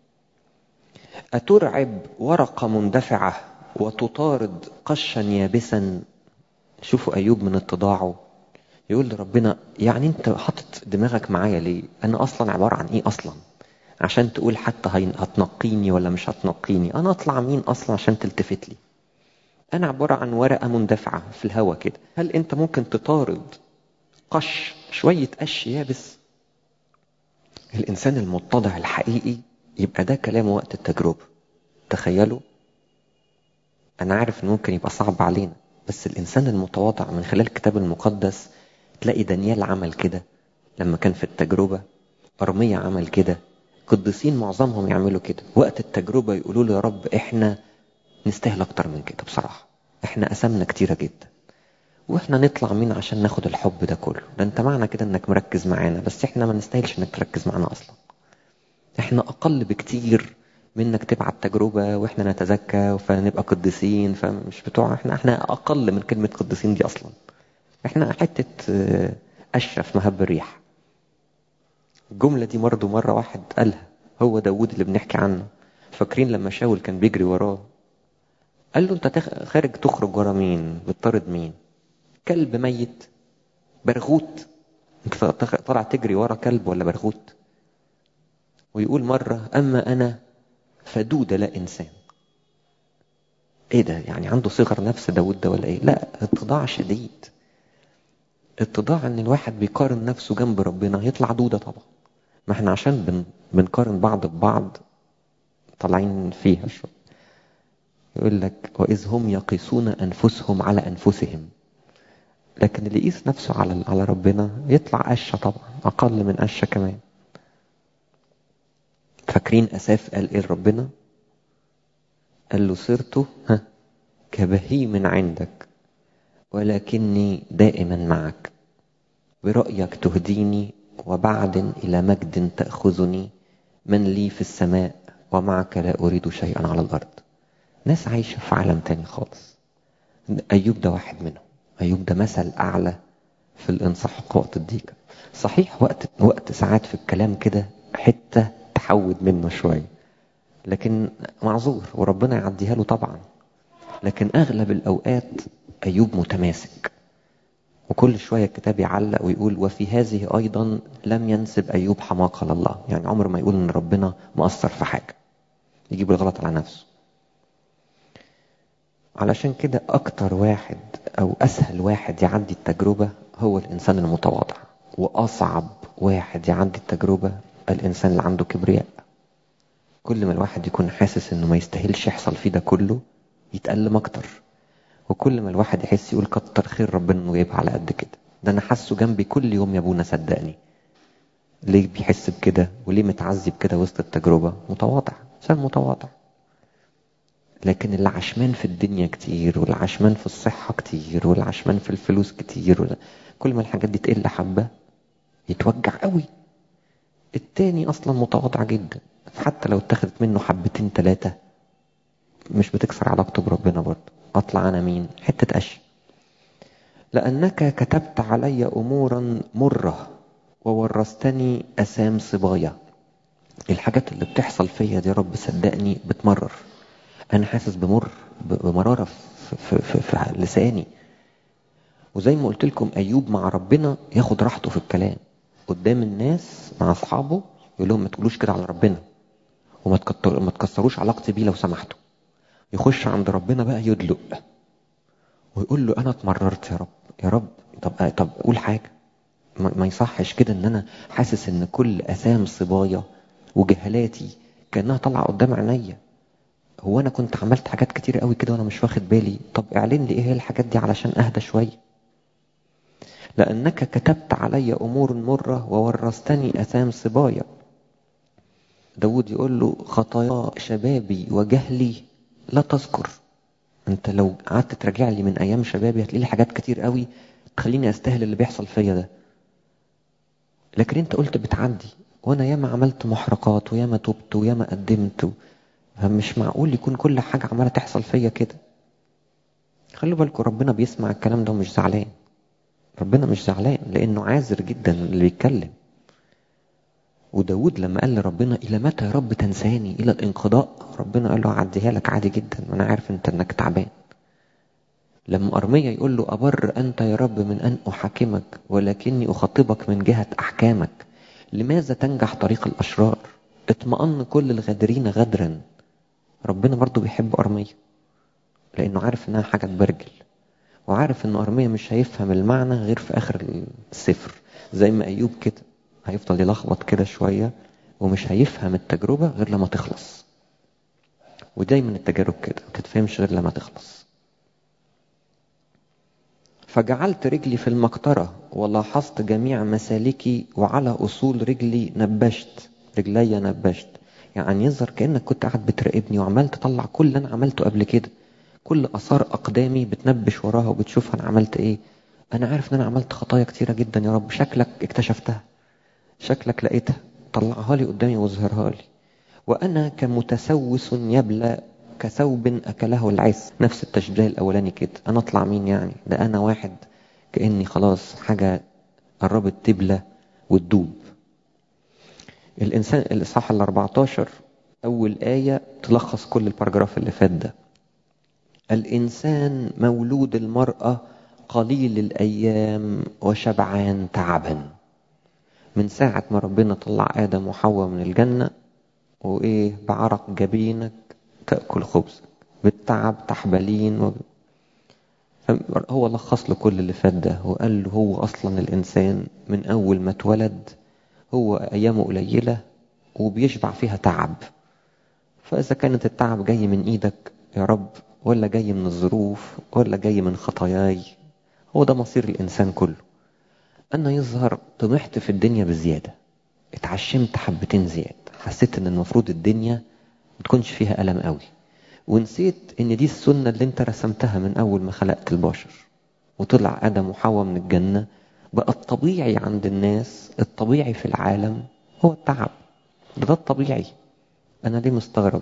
أترعب ورقة مندفعة وتطارد قشا يابسا شوفوا أيوب من اتضاعه يقول لربنا يعني أنت حاطط دماغك معايا ليه أنا أصلا عبارة عن إيه أصلا عشان تقول حتى هتنقيني ولا مش هتنقيني أنا أطلع مين أصلا عشان تلتفت لي أنا عبارة عن ورقة مندفعة في الهوا كده هل أنت ممكن تطارد قش شوية قش يابس الإنسان المتضع الحقيقي يبقى ده كلامه وقت التجربة تخيلوا أنا عارف إن ممكن يبقى صعب علينا بس الإنسان المتواضع من خلال الكتاب المقدس تلاقي دانيال عمل كده لما كان في التجربة أرمية عمل كده قديسين معظمهم يعملوا كده وقت التجربة يقولوا له يا رب إحنا نستاهل أكتر من كده بصراحة إحنا قسمنا كتيرة جدا واحنا نطلع مين عشان ناخد الحب ده كله ده انت معنى كده انك مركز معانا بس احنا ما نستاهلش انك تركز معانا اصلا احنا اقل بكتير منك تبعت تجربة واحنا نتزكى فنبقى قديسين فمش بتوع احنا احنا اقل من كلمة قديسين دي اصلا احنا حتة اشرف مهب الريح الجملة دي برضه مرة واحد قالها هو داود اللي بنحكي عنه فاكرين لما شاول كان بيجري وراه قال له انت خارج تخرج ورا مين بتطارد مين كلب ميت برغوت انت طالع تجري ورا كلب ولا برغوت ويقول مرة أما أنا فدود لا إنسان إيه ده يعني عنده صغر نفس داود ده ولا إيه لا اتضاع شديد اتضاع ان الواحد بيقارن نفسه جنب ربنا يطلع دودة طبعا ما احنا عشان بن بنقارن بعض ببعض طالعين فيها شوية يقول لك وإذ هم يقيسون أنفسهم على أنفسهم لكن اللي يقيس نفسه على على ربنا يطلع قشة طبعا أقل من قشة كمان فاكرين أساف قال إيه لربنا قال له صرت ها كبهيم عندك ولكني دائما معك برأيك تهديني وبعد إلى مجد تأخذني من لي في السماء ومعك لا أريد شيئا على الأرض ناس عايشة في عالم تاني خالص أيوب ده واحد منهم أيوب ده مثل أعلى في الانسحاق وقت الضيقة صحيح وقت وقت ساعات في الكلام كده حتة تحود منه شوية لكن معذور وربنا يعديها له طبعا لكن أغلب الأوقات أيوب متماسك وكل شوية الكتاب يعلق ويقول وفي هذه أيضا لم ينسب أيوب حماقة لله يعني عمر ما يقول إن ربنا مؤثر في حاجة يجيب الغلط على نفسه علشان كده أكتر واحد أو أسهل واحد يعدي التجربة هو الإنسان المتواضع وأصعب واحد يعدي التجربة الإنسان اللي عنده كبرياء كل ما الواحد يكون حاسس إنه ما يستاهلش يحصل فيه ده كله يتألم أكتر وكل ما الواحد يحس يقول كتر خير ربنا إنه جايبها على قد كده ده أنا حاسه جنبي كل يوم يا أبونا صدقني ليه بيحس بكده وليه متعذب كده وسط التجربة متواضع إنسان متواضع لكن اللي عشمان في الدنيا كتير واللي عشمان في الصحة كتير واللي عشمان في الفلوس كتير كل ما الحاجات دي تقل حبة يتوجع قوي التاني أصلا متواضع جدا حتى لو اتخذت منه حبتين ثلاثة مش بتكسر علاقته بربنا برضه أطلع أنا مين حتة قش لأنك كتبت علي أمورا مرة وورثتني أسام صبايا الحاجات اللي بتحصل فيا دي يا رب صدقني بتمرر انا حاسس بمر بمراره في, في, في, في لساني وزي ما قلت لكم ايوب مع ربنا ياخد راحته في الكلام قدام الناس مع اصحابه يقول لهم ما تقولوش كده على ربنا وما تكتر ما تكسروش علاقتي بيه لو سمحتوا يخش عند ربنا بقى يدلق ويقول له انا اتمررت يا رب يا رب طب طب قول حاجه ما يصحش كده ان انا حاسس ان كل اثام صبايا وجهالاتي كانها طالعه قدام عينيا هو انا كنت عملت حاجات كتير قوي كده وانا مش واخد بالي طب اعلن لي ايه هي الحاجات دي علشان اهدى شويه لانك كتبت علي امور مره وورثتني اثام صبايا داود يقول له خطايا شبابي وجهلي لا تذكر انت لو قعدت تراجع لي من ايام شبابي هتلاقي لي حاجات كتير قوي تخليني استاهل اللي بيحصل فيا ده لكن انت قلت بتعدي وانا ياما عملت محرقات وياما تبت وياما قدمت فمش معقول يكون كل حاجة عمالة تحصل فيا كده خلوا بالكم ربنا بيسمع الكلام ده ومش زعلان ربنا مش زعلان لانه عاذر جدا اللي بيتكلم وداود لما قال لربنا الى متى يا رب تنساني الى الانقضاء ربنا قال له اعديها لك عادي جدا وانا عارف انت انك تعبان لما أرميا يقول له أبر أنت يا رب من أن أحاكمك ولكني أخاطبك من جهة أحكامك لماذا تنجح طريق الأشرار اطمأن كل الغادرين غدرا ربنا برضو بيحب أرميا لأنه عارف إنها حاجة تبرجل وعارف إن أرميا مش هيفهم المعنى غير في آخر السفر زي ما أيوب كده هيفضل يلخبط كده شوية ومش هيفهم التجربة غير لما تخلص ودايما التجارب كده ما تتفهمش غير لما تخلص فجعلت رجلي في المقطرة ولاحظت جميع مسالكي وعلى أصول رجلي نبشت رجلي نبشت يعني يظهر كأنك كنت قاعد بتراقبني وعمال تطلع كل اللي أنا عملته قبل كده كل أثار أقدامي بتنبش وراها وبتشوف أنا عملت إيه أنا عارف إن أنا عملت خطايا كتيرة جدا يا رب شكلك اكتشفتها شكلك لقيتها طلعها لي قدامي واظهرها لي وأنا كمتسوس يبلى كثوب أكله العس نفس التشبيه الأولاني كده أنا أطلع مين يعني ده أنا واحد كأني خلاص حاجة قربت تبلى وتدوب الإنسان الإصحاح ال 14 أول آية تلخص كل الباراجراف اللي فات ده الإنسان مولود المرأة قليل الأيام وشبعان تعبا من ساعة ما ربنا طلع آدم وحواء من الجنة وإيه بعرق جبينك تأكل خبزك بالتعب تحبلين و... هو لخص له كل اللي فات ده وقال له هو أصلا الإنسان من أول ما اتولد هو أيامه قليلة وبيشبع فيها تعب فإذا كانت التعب جاي من إيدك يا رب ولا جاي من الظروف ولا جاي من خطاياي هو ده مصير الإنسان كله أنا يظهر طمحت في الدنيا بزيادة اتعشمت حبتين زيادة حسيت إن المفروض الدنيا ما تكونش فيها ألم قوي ونسيت إن دي السنة اللي أنت رسمتها من أول ما خلقت البشر وطلع آدم وحواء من الجنة بقى الطبيعي عند الناس الطبيعي في العالم هو التعب ده, ده الطبيعي أنا ليه مستغرب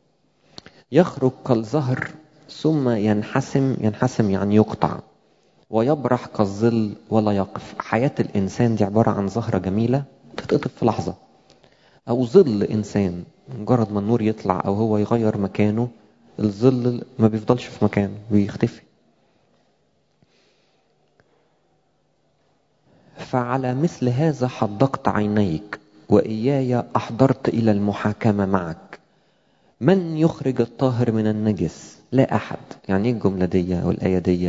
يخرج كالزهر ثم ينحسم ينحسم يعني يقطع ويبرح كالظل ولا يقف حياة الإنسان دي عبارة عن زهرة جميلة تتقطف في لحظة أو ظل إنسان مجرد ما النور يطلع أو هو يغير مكانه الظل ما بيفضلش في مكانه بيختفي فعلى مثل هذا حدقت عينيك وإياي أحضرت إلى المحاكمة معك من يخرج الطاهر من النجس لا أحد يعني ايه الجملة دي أو الآية دي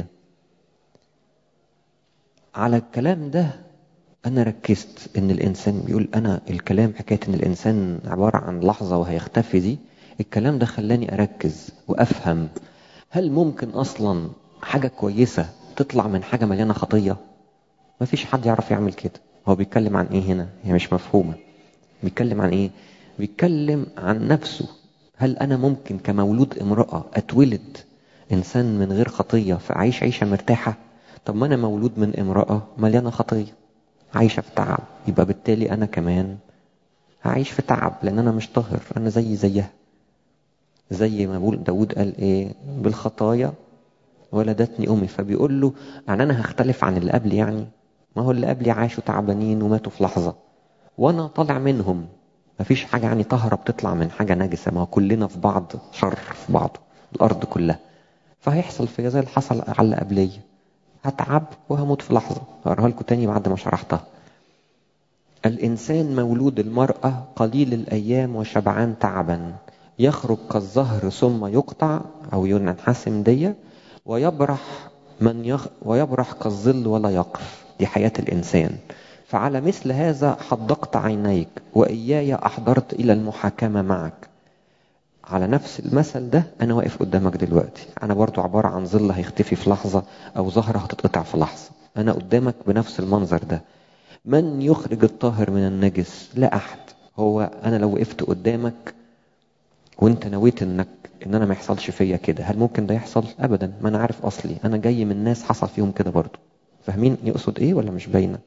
على الكلام ده أنا ركزت إن الإنسان بيقول أنا الكلام حكاية إن الإنسان عبارة عن لحظة وهيختفي دي الكلام ده خلاني أركز وأفهم هل ممكن أصلا حاجة كويسة تطلع من حاجة مليانة خطية مفيش حد يعرف يعمل كده هو بيتكلم عن إيه هنا هي مش مفهومة بيتكلم عن إيه بيتكلم عن نفسه هل أنا ممكن كمولود امرأة أتولد إنسان من غير خطية فأعيش عيشة مرتاحة طب ما أنا مولود من امرأة مليانة خطية عايشة في تعب يبقى بالتالي أنا كمان هعيش في تعب لأن أنا مش طاهر أنا زي زيها زي ما بقول داود قال إيه بالخطايا ولدتني أمي فبيقول له يعني أنا هختلف عن اللي قبلي يعني ما هو اللي قبلي عاشوا تعبانين وماتوا في لحظة وأنا طالع منهم مفيش حاجة يعني طهرة بتطلع من حاجة نجسة ما هو كلنا في بعض شر في بعض الأرض كلها فهيحصل فيا زي اللي حصل على اللي قبليه هتعب وهموت في لحظة هقراها لكم تاني بعد ما شرحتها الإنسان مولود المرأة قليل الأيام وشبعان تعبا يخرج كالزهر ثم يقطع أو ينحسم دي ويبرح من يخ ويبرح كالظل ولا يقف دي حياة الإنسان فعلى مثل هذا حدقت عينيك وإياي أحضرت إلى المحاكمة معك على نفس المثل ده أنا واقف قدامك دلوقتي أنا برضو عبارة عن ظل هيختفي في لحظة أو زهرة هتتقطع في لحظة أنا قدامك بنفس المنظر ده من يخرج الطاهر من النجس لا أحد هو أنا لو وقفت قدامك وانت نويت انك ان انا ما يحصلش فيا كده هل ممكن ده يحصل ابدا ما انا عارف اصلي انا جاي من ناس حصل فيهم كده برضو فاهمين يقصد ايه ولا مش باينه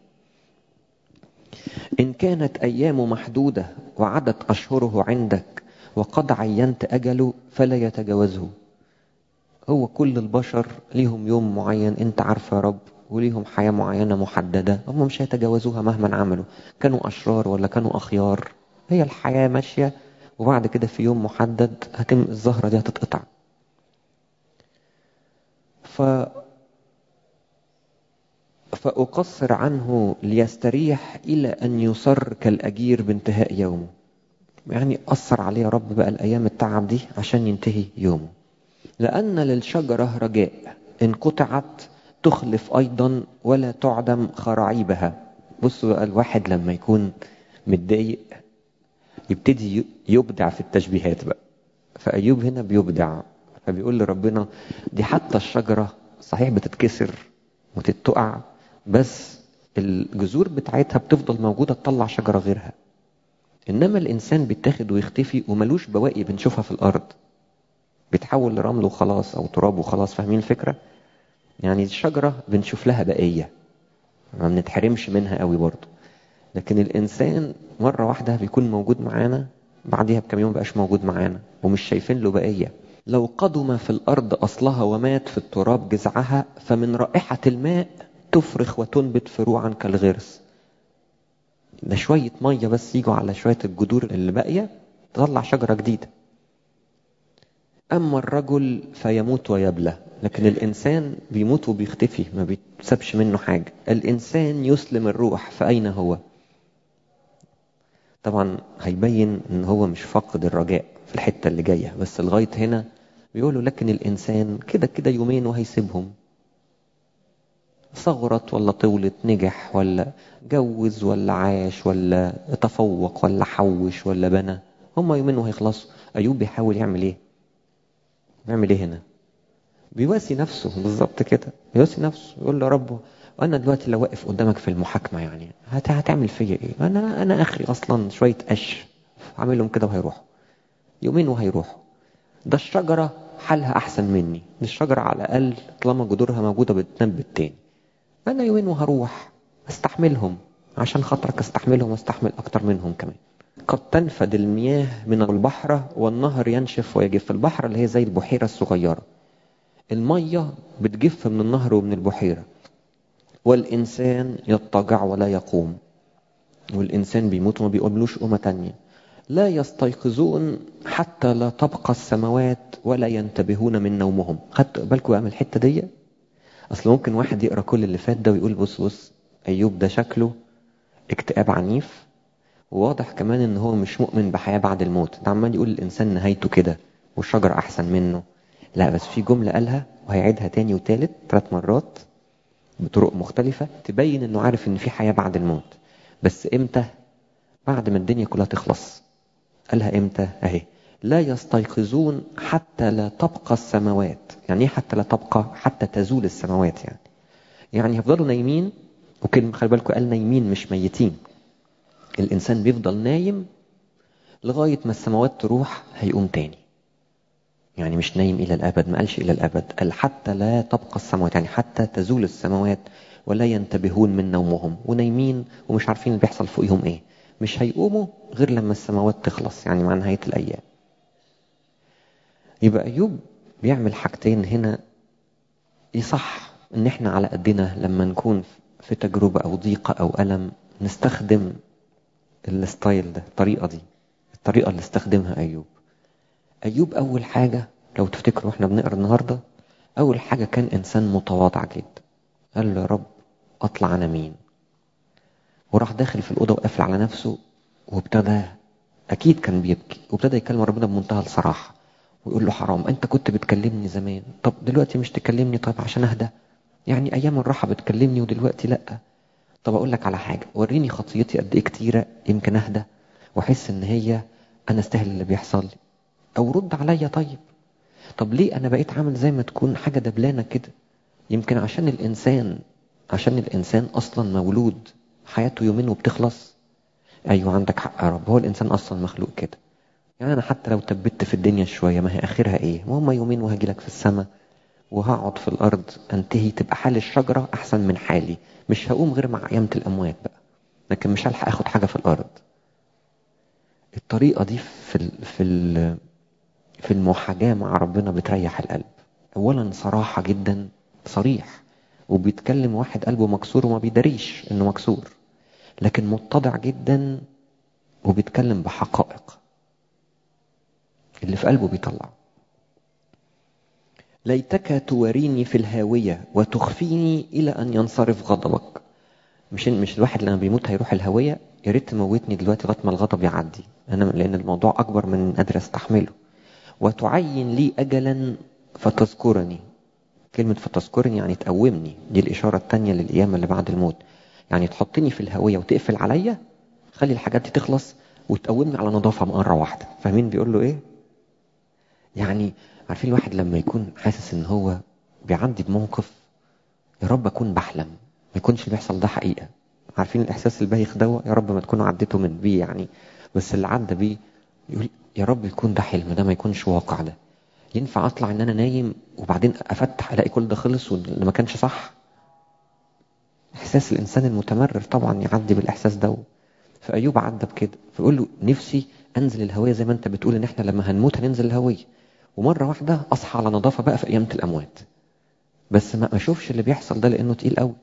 ان كانت ايامه محدوده وعدت اشهره عندك وقد عينت اجله فلا يتجاوزه هو كل البشر ليهم يوم معين انت عارف يا رب وليهم حياة معينة محددة هم مش هيتجاوزوها مهما عملوا كانوا أشرار ولا كانوا أخيار هي الحياة ماشية وبعد كده في يوم محدد هتم الزهرة دي هتتقطع ف فأقصر عنه ليستريح إلى أن يصر كالأجير بانتهاء يومه يعني أثر عليه يا رب بقى الأيام التعب دي عشان ينتهي يومه لأن للشجرة رجاء إن قطعت تخلف أيضا ولا تعدم خراعيبها بصوا بقى الواحد لما يكون متضايق يبتدي يبدع في التشبيهات بقى فأيوب هنا بيبدع فبيقول لربنا دي حتى الشجرة صحيح بتتكسر وتتقع بس الجذور بتاعتها بتفضل موجودة تطلع شجرة غيرها إنما الإنسان بيتاخد ويختفي وملوش بواقي بنشوفها في الأرض بيتحول لرمل وخلاص أو تراب وخلاص فاهمين الفكرة؟ يعني الشجرة بنشوف لها بقية ما بنتحرمش منها قوي برضه لكن الإنسان مرة واحدة بيكون موجود معانا بعديها بكم يوم بقاش موجود معانا ومش شايفين له بقية لو قدم في الأرض أصلها ومات في التراب جذعها فمن رائحة الماء تفرخ وتنبت فروعا كالغرس ده شوية مية بس يجوا على شوية الجذور اللي باقية تطلع شجرة جديدة أما الرجل فيموت ويبلى لكن الإنسان بيموت وبيختفي ما بيتسبش منه حاجة الإنسان يسلم الروح فأين هو طبعا هيبين ان هو مش فاقد الرجاء في الحتة اللي جاية بس لغاية هنا بيقولوا لكن الإنسان كده كده يومين وهيسيبهم صغرت ولا طولت نجح ولا جوز ولا عاش ولا تفوق ولا حوش ولا بنى هما يومين وهيخلصوا أيوب بيحاول يعمل ايه بيعمل ايه هنا بيواسي نفسه بالظبط كده بيواسي نفسه يقول له يا رب وانا دلوقتي لو واقف قدامك في المحاكمه يعني هت هتعمل فيا ايه انا انا اخري اصلا شويه قش عاملهم كده وهيروحوا يومين وهيروحوا ده الشجره حالها احسن مني دي الشجره على الاقل طالما جذورها موجوده بتنبت تاني انا يومين وهروح استحملهم عشان خاطرك استحملهم واستحمل اكتر منهم كمان قد تنفد المياه من البحر والنهر ينشف ويجف البحر اللي هي زي البحيره الصغيره الميه بتجف من النهر ومن البحيره والإنسان يضطجع ولا يقوم والإنسان بيموت وما بيقوملوش قومة تانية لا يستيقظون حتى لا تبقى السماوات ولا ينتبهون من نومهم خدت بالكم بقى من الحتة دي أصل ممكن واحد يقرأ كل اللي فات ده ويقول بص بص أيوب ده شكله اكتئاب عنيف وواضح كمان ان هو مش مؤمن بحياة بعد الموت ده عمال يقول الإنسان نهايته كده والشجر أحسن منه لا بس في جملة قالها وهيعيدها تاني وتالت ثلاث مرات بطرق مختلفة تبين انه عارف ان في حياة بعد الموت بس امتى بعد ما الدنيا كلها تخلص قالها امتى اهي لا يستيقظون حتى لا تبقى السماوات يعني ايه حتى لا تبقى حتى تزول السماوات يعني يعني هيفضلوا نايمين وكلمة خلي بالكم قال نايمين مش ميتين الانسان بيفضل نايم لغاية ما السماوات تروح هيقوم تاني يعني مش نايم إلى الأبد ما قالش إلى الأبد قال حتى لا تبقى السماوات يعني حتى تزول السماوات ولا ينتبهون من نومهم ونايمين ومش عارفين اللي بيحصل فوقهم إيه مش هيقوموا غير لما السماوات تخلص يعني مع نهاية الأيام يبقى أيوب بيعمل حاجتين هنا يصح إن إحنا على قدنا لما نكون في تجربة أو ضيقة أو ألم نستخدم الستايل ده الطريقة دي الطريقة اللي استخدمها أيوب أيوب أول حاجة لو تفتكروا إحنا بنقرا النهاردة أول حاجة كان إنسان متواضع جدا قال له يا رب أطلع أنا مين وراح داخل في الأوضة وقفل على نفسه وابتدى أكيد كان بيبكي وابتدى يكلم ربنا بمنتهى الصراحة ويقول له حرام أنت كنت بتكلمني زمان طب دلوقتي مش تكلمني طيب عشان أهدى يعني أيام الراحة بتكلمني ودلوقتي لأ طب أقول لك على حاجة وريني خطيتي قد إيه كتيرة يمكن أهدى وأحس إن هي أنا أستاهل اللي بيحصل لي او رد عليا طيب طب ليه انا بقيت عامل زي ما تكون حاجة دبلانة كده يمكن عشان الانسان عشان الانسان اصلا مولود حياته يومين وبتخلص ايوه عندك حق يا رب هو الانسان اصلا مخلوق كده يعني انا حتى لو تبت في الدنيا شوية ما هي اخرها ايه ما هم يومين وهجيلك في السماء وهقعد في الارض انتهي تبقى حال الشجرة احسن من حالي مش هقوم غير مع قيامة الاموات بقى لكن مش هلحق اخد حاجة في الارض الطريقة دي في ال في ال في المحاجاة مع ربنا بتريح القلب أولا صراحة جدا صريح وبيتكلم واحد قلبه مكسور وما بيداريش انه مكسور لكن متضع جدا وبيتكلم بحقائق اللي في قلبه بيطلع ليتك تواريني في الهاوية وتخفيني إلى أن ينصرف غضبك مش مش الواحد لما بيموت هيروح الهوية يا ريت تموتني دلوقتي لغايه ما الغضب يعدي انا لان الموضوع اكبر من قادر استحمله وتعين لي اجلا فتذكرني كلمة فتذكرني يعني تقومني دي الإشارة التانية للقيامة اللي بعد الموت يعني تحطني في الهوية وتقفل عليا خلي الحاجات دي تخلص وتقومني على نظافة مرة واحدة فاهمين بيقول له إيه؟ يعني عارفين الواحد لما يكون حاسس إن هو بيعدي بموقف يا رب أكون بحلم ما يكونش اللي بيحصل ده حقيقة عارفين الإحساس البايخ ده يا رب ما تكونوا عديتوا من بيه يعني بس اللي عدى بيه يقول يا رب يكون ده حلم ده ما يكونش واقع ده ينفع اطلع ان انا نايم وبعدين افتح الاقي كل ده خلص واللي ما كانش صح احساس الانسان المتمرر طبعا يعدي بالاحساس ده فايوب عدى بكده فيقول له نفسي انزل الهويه زي ما انت بتقول ان احنا لما هنموت هننزل الهويه ومره واحده اصحى على نظافه بقى في قيامه الاموات بس ما اشوفش اللي بيحصل ده لانه تقيل قوي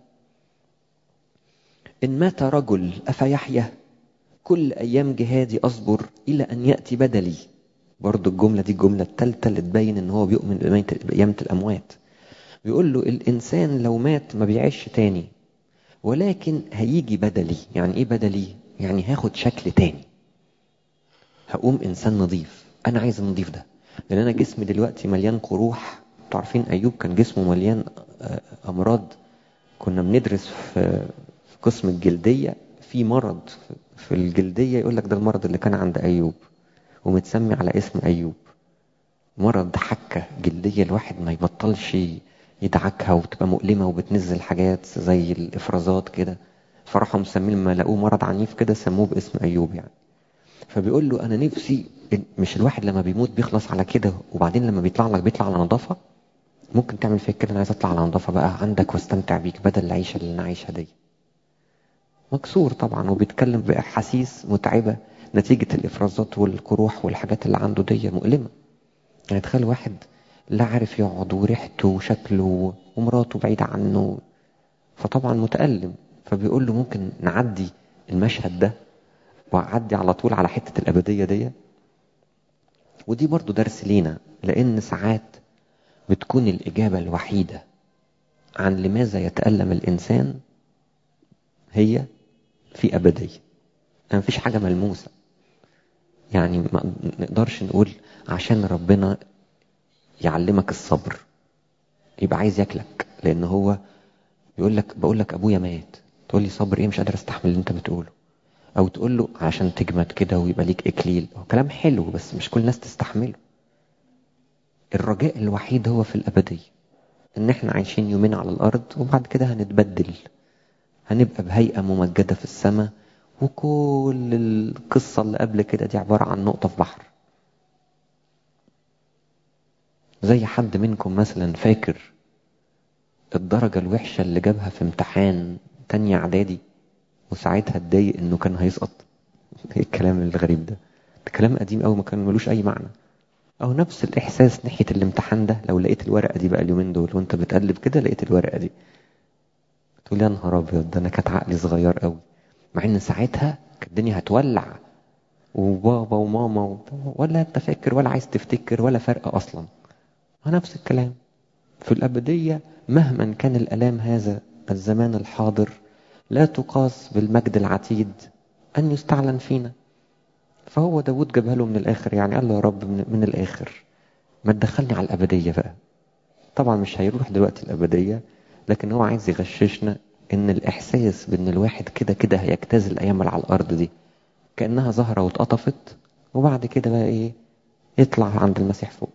ان مات رجل افيحيا كل ايام جهادي اصبر الى ان ياتي بدلي برضو الجملة دي الجملة الثالثة اللي تبين ان هو بيؤمن بقيامة الأموات بيقول له الإنسان لو مات ما بيعيش تاني ولكن هيجي بدلي يعني ايه بدلي يعني هاخد شكل تاني هقوم إنسان نظيف أنا عايز النظيف ده لأن أنا جسمي دلوقتي مليان قروح عارفين أيوب كان جسمه مليان أمراض كنا بندرس في قسم الجلدية في مرض في الجلدية يقول لك ده المرض اللي كان عند أيوب ومتسمي على اسم أيوب مرض حكة جلدية الواحد ما يبطلش يدعكها وتبقى مؤلمة وبتنزل حاجات زي الإفرازات كده فراحوا مسمين لما لقوه مرض عنيف كده سموه باسم أيوب يعني فبيقول له أنا نفسي مش الواحد لما بيموت بيخلص على كده وبعدين لما بيطلع لك بيطلع على نظافة ممكن تعمل فيك كده أنا عايز أطلع على نظافة بقى عندك واستمتع بيك بدل العيشة اللي أنا عايشها دي مكسور طبعا وبيتكلم بأحاسيس متعبة نتيجة الإفرازات والقروح والحاجات اللي عنده دي مؤلمة يعني تخيل واحد لا عارف يقعد وريحته وشكله ومراته بعيدة عنه فطبعا متألم فبيقول له ممكن نعدي المشهد ده وأعدي على طول على حتة الأبدية دي ودي برضو درس لينا لأن ساعات بتكون الإجابة الوحيدة عن لماذا يتألم الإنسان هي في أبدية ما فيش حاجة ملموسة يعني ما نقدرش نقول عشان ربنا يعلمك الصبر يبقى عايز ياكلك لان هو يقول لك بقول لك ابويا مات تقول لي صبر ايه مش قادر استحمل اللي انت بتقوله او تقول له عشان تجمد كده ويبقى ليك اكليل هو كلام حلو بس مش كل الناس تستحمله الرجاء الوحيد هو في الابديه ان احنا عايشين يومين على الارض وبعد كده هنتبدل هنبقى بهيئه ممجده في السماء وكل القصة اللي قبل كده دي عبارة عن نقطة في بحر زي حد منكم مثلا فاكر الدرجة الوحشة اللي جابها في امتحان تانية اعدادي وساعتها اتضايق انه كان هيسقط ايه الكلام الغريب ده ده كلام قديم قوي ما كان ملوش اي معنى او نفس الاحساس ناحية الامتحان ده لو لقيت الورقة دي بقى اليومين دول وانت بتقلب كده لقيت الورقة دي تقول يا نهار ابيض ده انا كانت عقلي صغير قوي مع ان ساعتها كانت الدنيا هتولع وبابا وماما و... ولا انت فاكر ولا عايز تفتكر ولا فرق اصلا نفس الكلام في الأبدية مهما كان الألام هذا الزمان الحاضر لا تقاس بالمجد العتيد أن يستعلن فينا فهو داود جابها له من الآخر يعني قال له يا رب من, من الآخر ما تدخلني على الأبدية بقى طبعا مش هيروح دلوقتي الأبدية لكن هو عايز يغششنا ان الاحساس بان الواحد كده كده هيجتاز الايام اللي على الارض دي كانها زهره واتقطفت وبعد كده بقى ايه يطلع عند المسيح فوق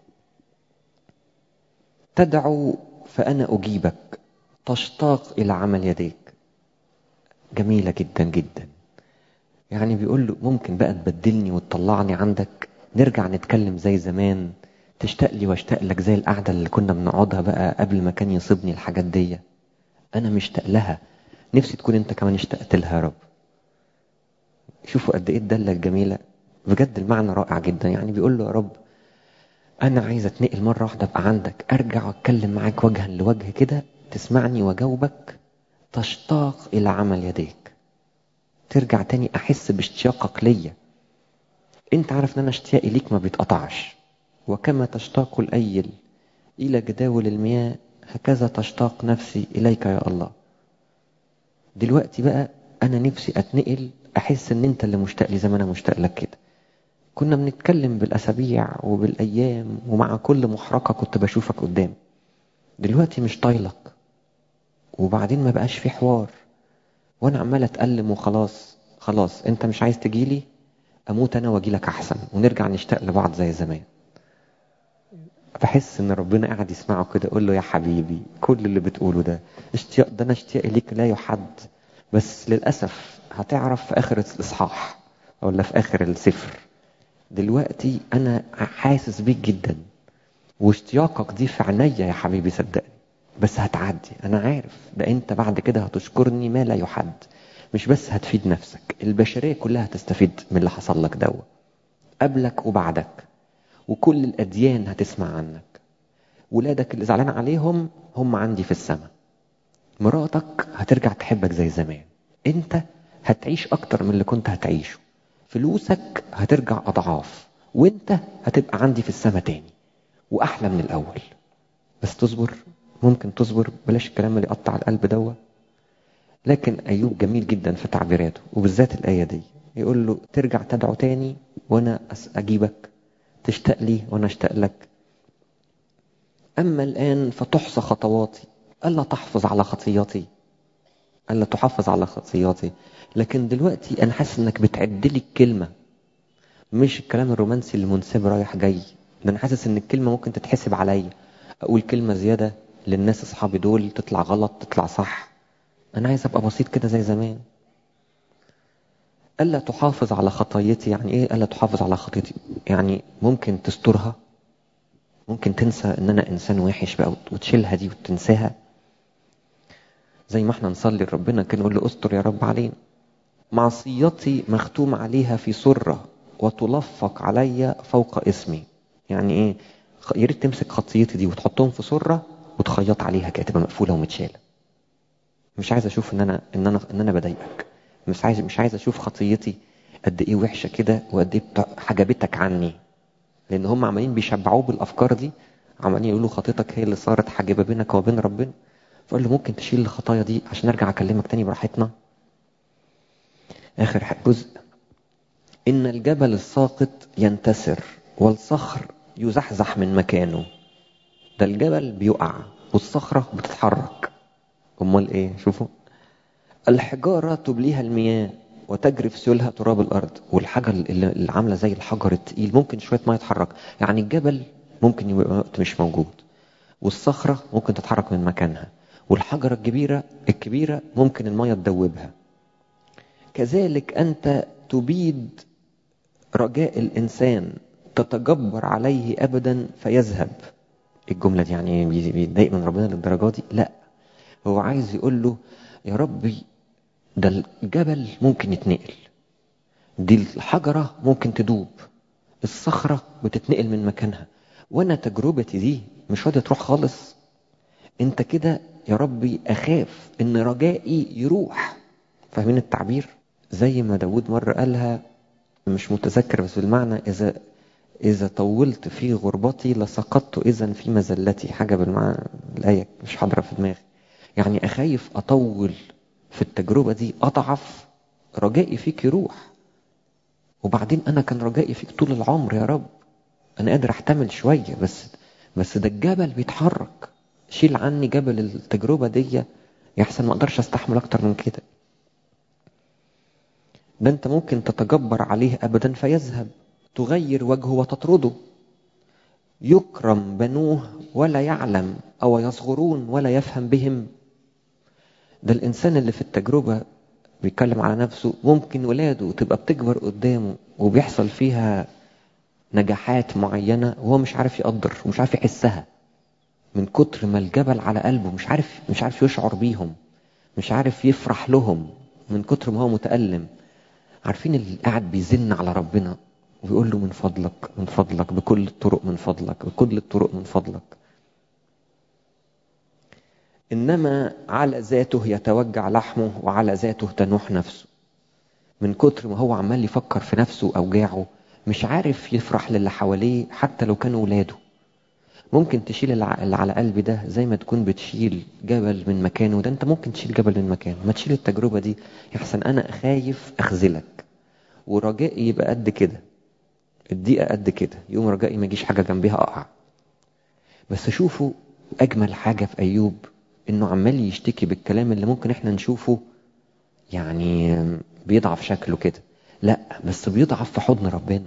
تدعو فانا اجيبك تشتاق الى عمل يديك جميله جدا جدا يعني بيقول له ممكن بقى تبدلني وتطلعني عندك نرجع نتكلم زي زمان تشتاق لي واشتاق لك زي القعده اللي كنا بنقعدها بقى قبل ما كان يصيبني الحاجات دي انا مشتاق لها نفسي تكون انت كمان اشتقت لها يا رب شوفوا قد ايه الدله الجميله بجد المعنى رائع جدا يعني بيقول له يا رب انا عايز اتنقل مره واحده ابقى عندك ارجع واتكلم معاك وجها لوجه كده تسمعني وجاوبك تشتاق إلى عمل يديك ترجع تاني أحس باشتياقك ليا أنت عارف إن أنا اشتياقي ليك ما بيتقطعش وكما تشتاق الأيل إلى جداول المياه هكذا تشتاق نفسي إليك يا الله دلوقتي بقى أنا نفسي أتنقل أحس إن أنت اللي مشتاق لي زي ما أنا مشتاق لك كده كنا بنتكلم بالأسابيع وبالأيام ومع كل محرقة كنت بشوفك قدام دلوقتي مش طايلك وبعدين ما بقاش في حوار وانا عمال اتألم وخلاص خلاص انت مش عايز تجيلي اموت انا واجيلك احسن ونرجع نشتاق لبعض زي زمان بحس ان ربنا قاعد يسمعه كده يقول له يا حبيبي كل اللي بتقوله ده اشتياق ده انا اشتياقي ليك لا يحد بس للاسف هتعرف في اخر الاصحاح ولا في اخر السفر دلوقتي انا حاسس بيك جدا واشتياقك دي في عينيا يا حبيبي صدقني بس هتعدي انا عارف ده انت بعد كده هتشكرني ما لا يحد مش بس هتفيد نفسك البشريه كلها هتستفيد من اللي حصل لك دوا قبلك وبعدك وكل الاديان هتسمع عنك ولادك اللي زعلان عليهم هم عندي في السماء مراتك هترجع تحبك زي زمان انت هتعيش اكتر من اللي كنت هتعيشه فلوسك هترجع اضعاف وانت هتبقى عندي في السماء تاني واحلى من الاول بس تصبر ممكن تصبر بلاش الكلام اللي يقطع القلب دوا لكن ايوب جميل جدا في تعبيراته وبالذات الايه دي يقول له ترجع تدعو تاني وانا اجيبك تشتاق لي وانا اشتاق لك اما الان فتحصى خطواتي الا تحفظ على خطياتي الا تحافظ على خطياتي لكن دلوقتي انا حاسس انك بتعد لي الكلمه مش الكلام الرومانسي اللي منساب رايح جاي ده انا حاسس ان الكلمه ممكن تتحسب عليا اقول كلمه زياده للناس اصحابي دول تطلع غلط تطلع صح انا عايز ابقى بسيط كده زي زمان الا تحافظ على خطايتي يعني ايه الا تحافظ على خطيتي يعني ممكن تسترها ممكن تنسى ان انا انسان وحش بقى وتشيلها دي وتنساها زي ما احنا نصلي لربنا كان نقول له استر يا رب علينا معصيتي مختوم عليها في سره وتلفق عليا فوق اسمي يعني ايه يا ريت تمسك خطيتي دي وتحطهم في سره وتخيط عليها كده تبقى مقفوله ومتشاله مش عايز اشوف ان انا ان انا ان انا بضايقك مش عايز مش عايز اشوف خطيتي قد ايه وحشه كده وقد ايه حجبتك عني لان هم عمالين بيشبعوه بالافكار دي عمالين يقولوا خطيتك هي اللي صارت حاجبه بينك وبين ربنا فقال له ممكن تشيل الخطايا دي عشان ارجع اكلمك تاني براحتنا اخر جزء ان الجبل الساقط ينتسر والصخر يزحزح من مكانه ده الجبل بيقع والصخرة بتتحرك امال ايه شوفوا الحجارة تبليها المياه وتجري في سيولها تراب الارض والحجر اللي عامله زي الحجر التقيل ممكن شويه ما يتحرك يعني الجبل ممكن يبقى وقت مش موجود والصخره ممكن تتحرك من مكانها والحجره الكبيره الكبيره ممكن الميه تدوبها كذلك انت تبيد رجاء الانسان تتجبر عليه ابدا فيذهب الجمله دي يعني بيتضايق من ربنا للدرجه دي لا هو عايز يقول له يا ربي ده الجبل ممكن يتنقل دي الحجرة ممكن تدوب الصخرة بتتنقل من مكانها وانا تجربتي دي مش راضية تروح خالص انت كده يا ربي اخاف ان رجائي يروح فاهمين التعبير زي ما داود مرة قالها مش متذكر بس بالمعنى اذا إذا طولت في غربتي لسقطت إذا في مزلتي حاجة بالمعنى الآية مش حاضرة في دماغي يعني أخايف أطول في التجربة دي أضعف رجائي فيك يروح وبعدين أنا كان رجائي فيك طول العمر يا رب أنا قادر أحتمل شوية بس بس ده الجبل بيتحرك شيل عني جبل التجربة دي يحسن ما أقدرش أستحمل أكتر من كده ده أنت ممكن تتجبر عليه أبدا فيذهب تغير وجهه وتطرده يكرم بنوه ولا يعلم أو يصغرون ولا يفهم بهم ده الإنسان اللي في التجربة بيتكلم على نفسه ممكن ولاده تبقى بتكبر قدامه وبيحصل فيها نجاحات معينة وهو مش عارف يقدر ومش عارف يحسها من كتر ما الجبل على قلبه مش عارف مش عارف يشعر بيهم مش عارف يفرح لهم من كتر ما هو متألم عارفين اللي قاعد بيزن على ربنا ويقول له من فضلك من فضلك بكل الطرق من فضلك بكل الطرق من فضلك إنما على ذاته يتوجع لحمه وعلى ذاته تنوح نفسه من كتر ما هو عمال يفكر في نفسه وأوجاعه مش عارف يفرح للي حواليه حتى لو كانوا ولاده ممكن تشيل اللي على قلبي ده زي ما تكون بتشيل جبل من مكانه ده انت ممكن تشيل جبل من مكانه ما تشيل التجربة دي يحسن انا خايف اخذلك ورجائي يبقى قد كده الدقيقة قد كده يوم رجائي ما يجيش حاجة جنبيها اقع بس شوفوا اجمل حاجة في ايوب انه عمال يشتكي بالكلام اللي ممكن احنا نشوفه يعني بيضعف شكله كده لا بس بيضعف في حضن ربنا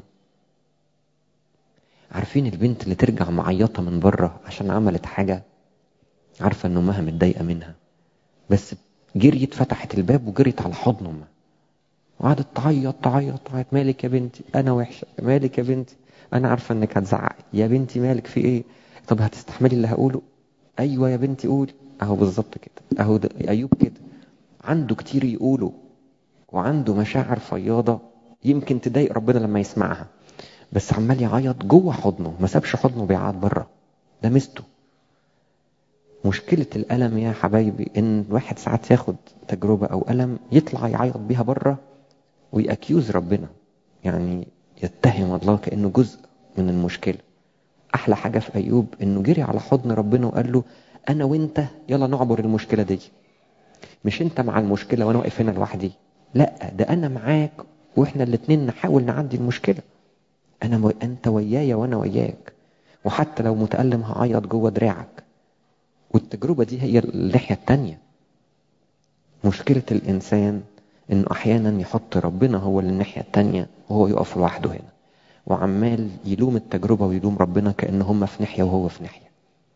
عارفين البنت اللي ترجع معيطة من بره عشان عملت حاجة عارفة ان امها متضايقة منها بس جريت فتحت الباب وجريت على حضن امها وقعدت تعيط تعيط تعيط مالك يا بنتي انا وحشة مالك يا بنتي انا عارفة انك هتزعقي يا بنتي مالك في ايه طب هتستحملي اللي هقوله ايوه يا بنتي قولي اهو بالظبط كده اهو ده ايوب كده عنده كتير يقوله وعنده مشاعر فياضة يمكن تضايق ربنا لما يسمعها بس عمال يعيط جوه حضنه ما سابش حضنه بيعيط بره ده مستو مشكلة الألم يا حبايبي إن الواحد ساعات ياخد تجربة أو ألم يطلع يعيط بيها بره ويأكيوز ربنا يعني يتهم الله كأنه جزء من المشكلة أحلى حاجة في أيوب إنه جري على حضن ربنا وقال له أنا وأنت يلا نعبر المشكلة دي مش أنت مع المشكلة وأنا واقف هنا لوحدي لا ده أنا معاك وإحنا الاتنين نحاول نعدي المشكلة أنا و... أنت ويايا وأنا وياك وحتى لو متألم هعيط جوه دراعك والتجربة دي هي الناحية التانية مشكلة الإنسان إنه أحيانا يحط ربنا هو الناحية التانية وهو يقف لوحده هنا وعمال يلوم التجربة ويلوم ربنا كأن هما في ناحية وهو في ناحية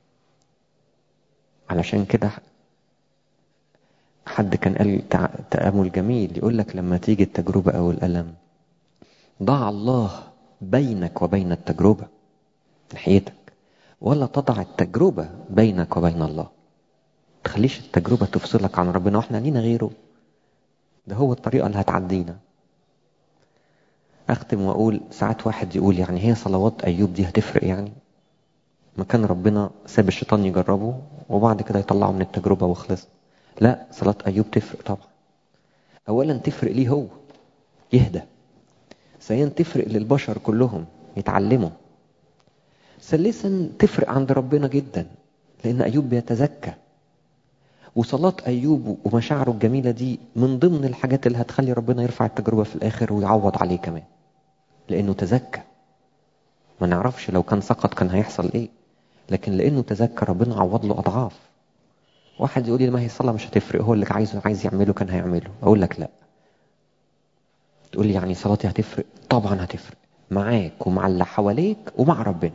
علشان كده حد كان قال تأمل جميل يقول لك لما تيجي التجربة أو الألم ضع الله بينك وبين التجربة ناحيتك ولا تضع التجربة بينك وبين الله تخليش التجربة تفصلك عن ربنا واحنا لينا غيره ده هو الطريقة اللي هتعدينا أختم وأقول ساعات واحد يقول يعني هي صلوات أيوب دي هتفرق يعني ما كان ربنا ساب الشيطان يجربه وبعد كده يطلعه من التجربة وخلص لا صلاة أيوب تفرق طبعا أولا تفرق ليه هو يهدى ثانيا تفرق للبشر كلهم يتعلموا ثالثا تفرق عند ربنا جدا لأن أيوب بيتزكى وصلاة أيوب ومشاعره الجميلة دي من ضمن الحاجات اللي هتخلي ربنا يرفع التجربة في الآخر ويعوض عليه كمان لأنه تزكى ما نعرفش لو كان سقط كان هيحصل إيه لكن لأنه تزكى ربنا عوض له أضعاف واحد يقول لي ما هي الصلاة مش هتفرق هو اللي عايزه عايز يعمله كان هيعمله أقول لك لا تقول لي يعني صلاتي هتفرق طبعا هتفرق معاك ومع اللي حواليك ومع ربنا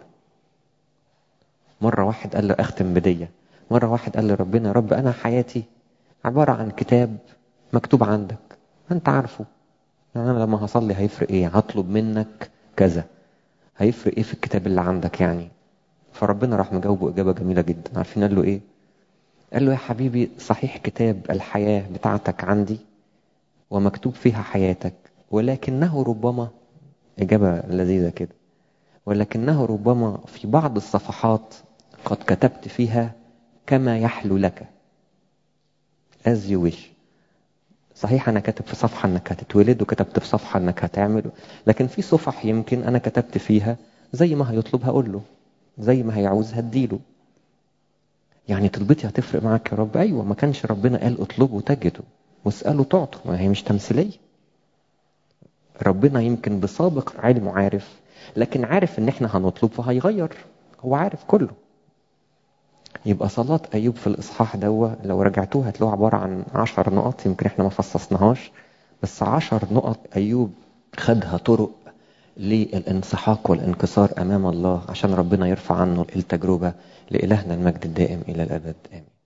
مرة واحد قال له أختم بدية مرة واحد قال لربنا يا رب أنا حياتي عبارة عن كتاب مكتوب عندك أنت عارفه يعني أنا لما هصلي هيفرق إيه هطلب منك كذا هيفرق إيه في الكتاب اللي عندك يعني فربنا راح مجاوبه إجابة جميلة جدا عارفين قال له إيه قال له يا حبيبي صحيح كتاب الحياة بتاعتك عندي ومكتوب فيها حياتك ولكنه ربما إجابة لذيذة كده ولكنه ربما في بعض الصفحات قد كتبت فيها كما يحلو لك as you wish صحيح أنا كاتب في صفحة أنك هتتولد وكتبت في صفحة أنك هتعمل لكن في صفح يمكن أنا كتبت فيها زي ما هيطلب هقول له زي ما هيعوز هديله يعني طلبتي هتفرق معاك يا رب أيوة ما كانش ربنا قال اطلبوا تجدوا واسألوا تعطوا ما هي مش تمثيلية ربنا يمكن بسابق علم عارف لكن عارف ان احنا هنطلب فهيغير هو عارف كله يبقى صلاة أيوب في الإصحاح دوا لو رجعتوها هتلاقوها عبارة عن عشر نقط يمكن احنا ما فصصناهاش بس عشر نقط أيوب خدها طرق للانسحاق والانكسار أمام الله عشان ربنا يرفع عنه التجربة لإلهنا المجد الدائم إلى الأبد آمين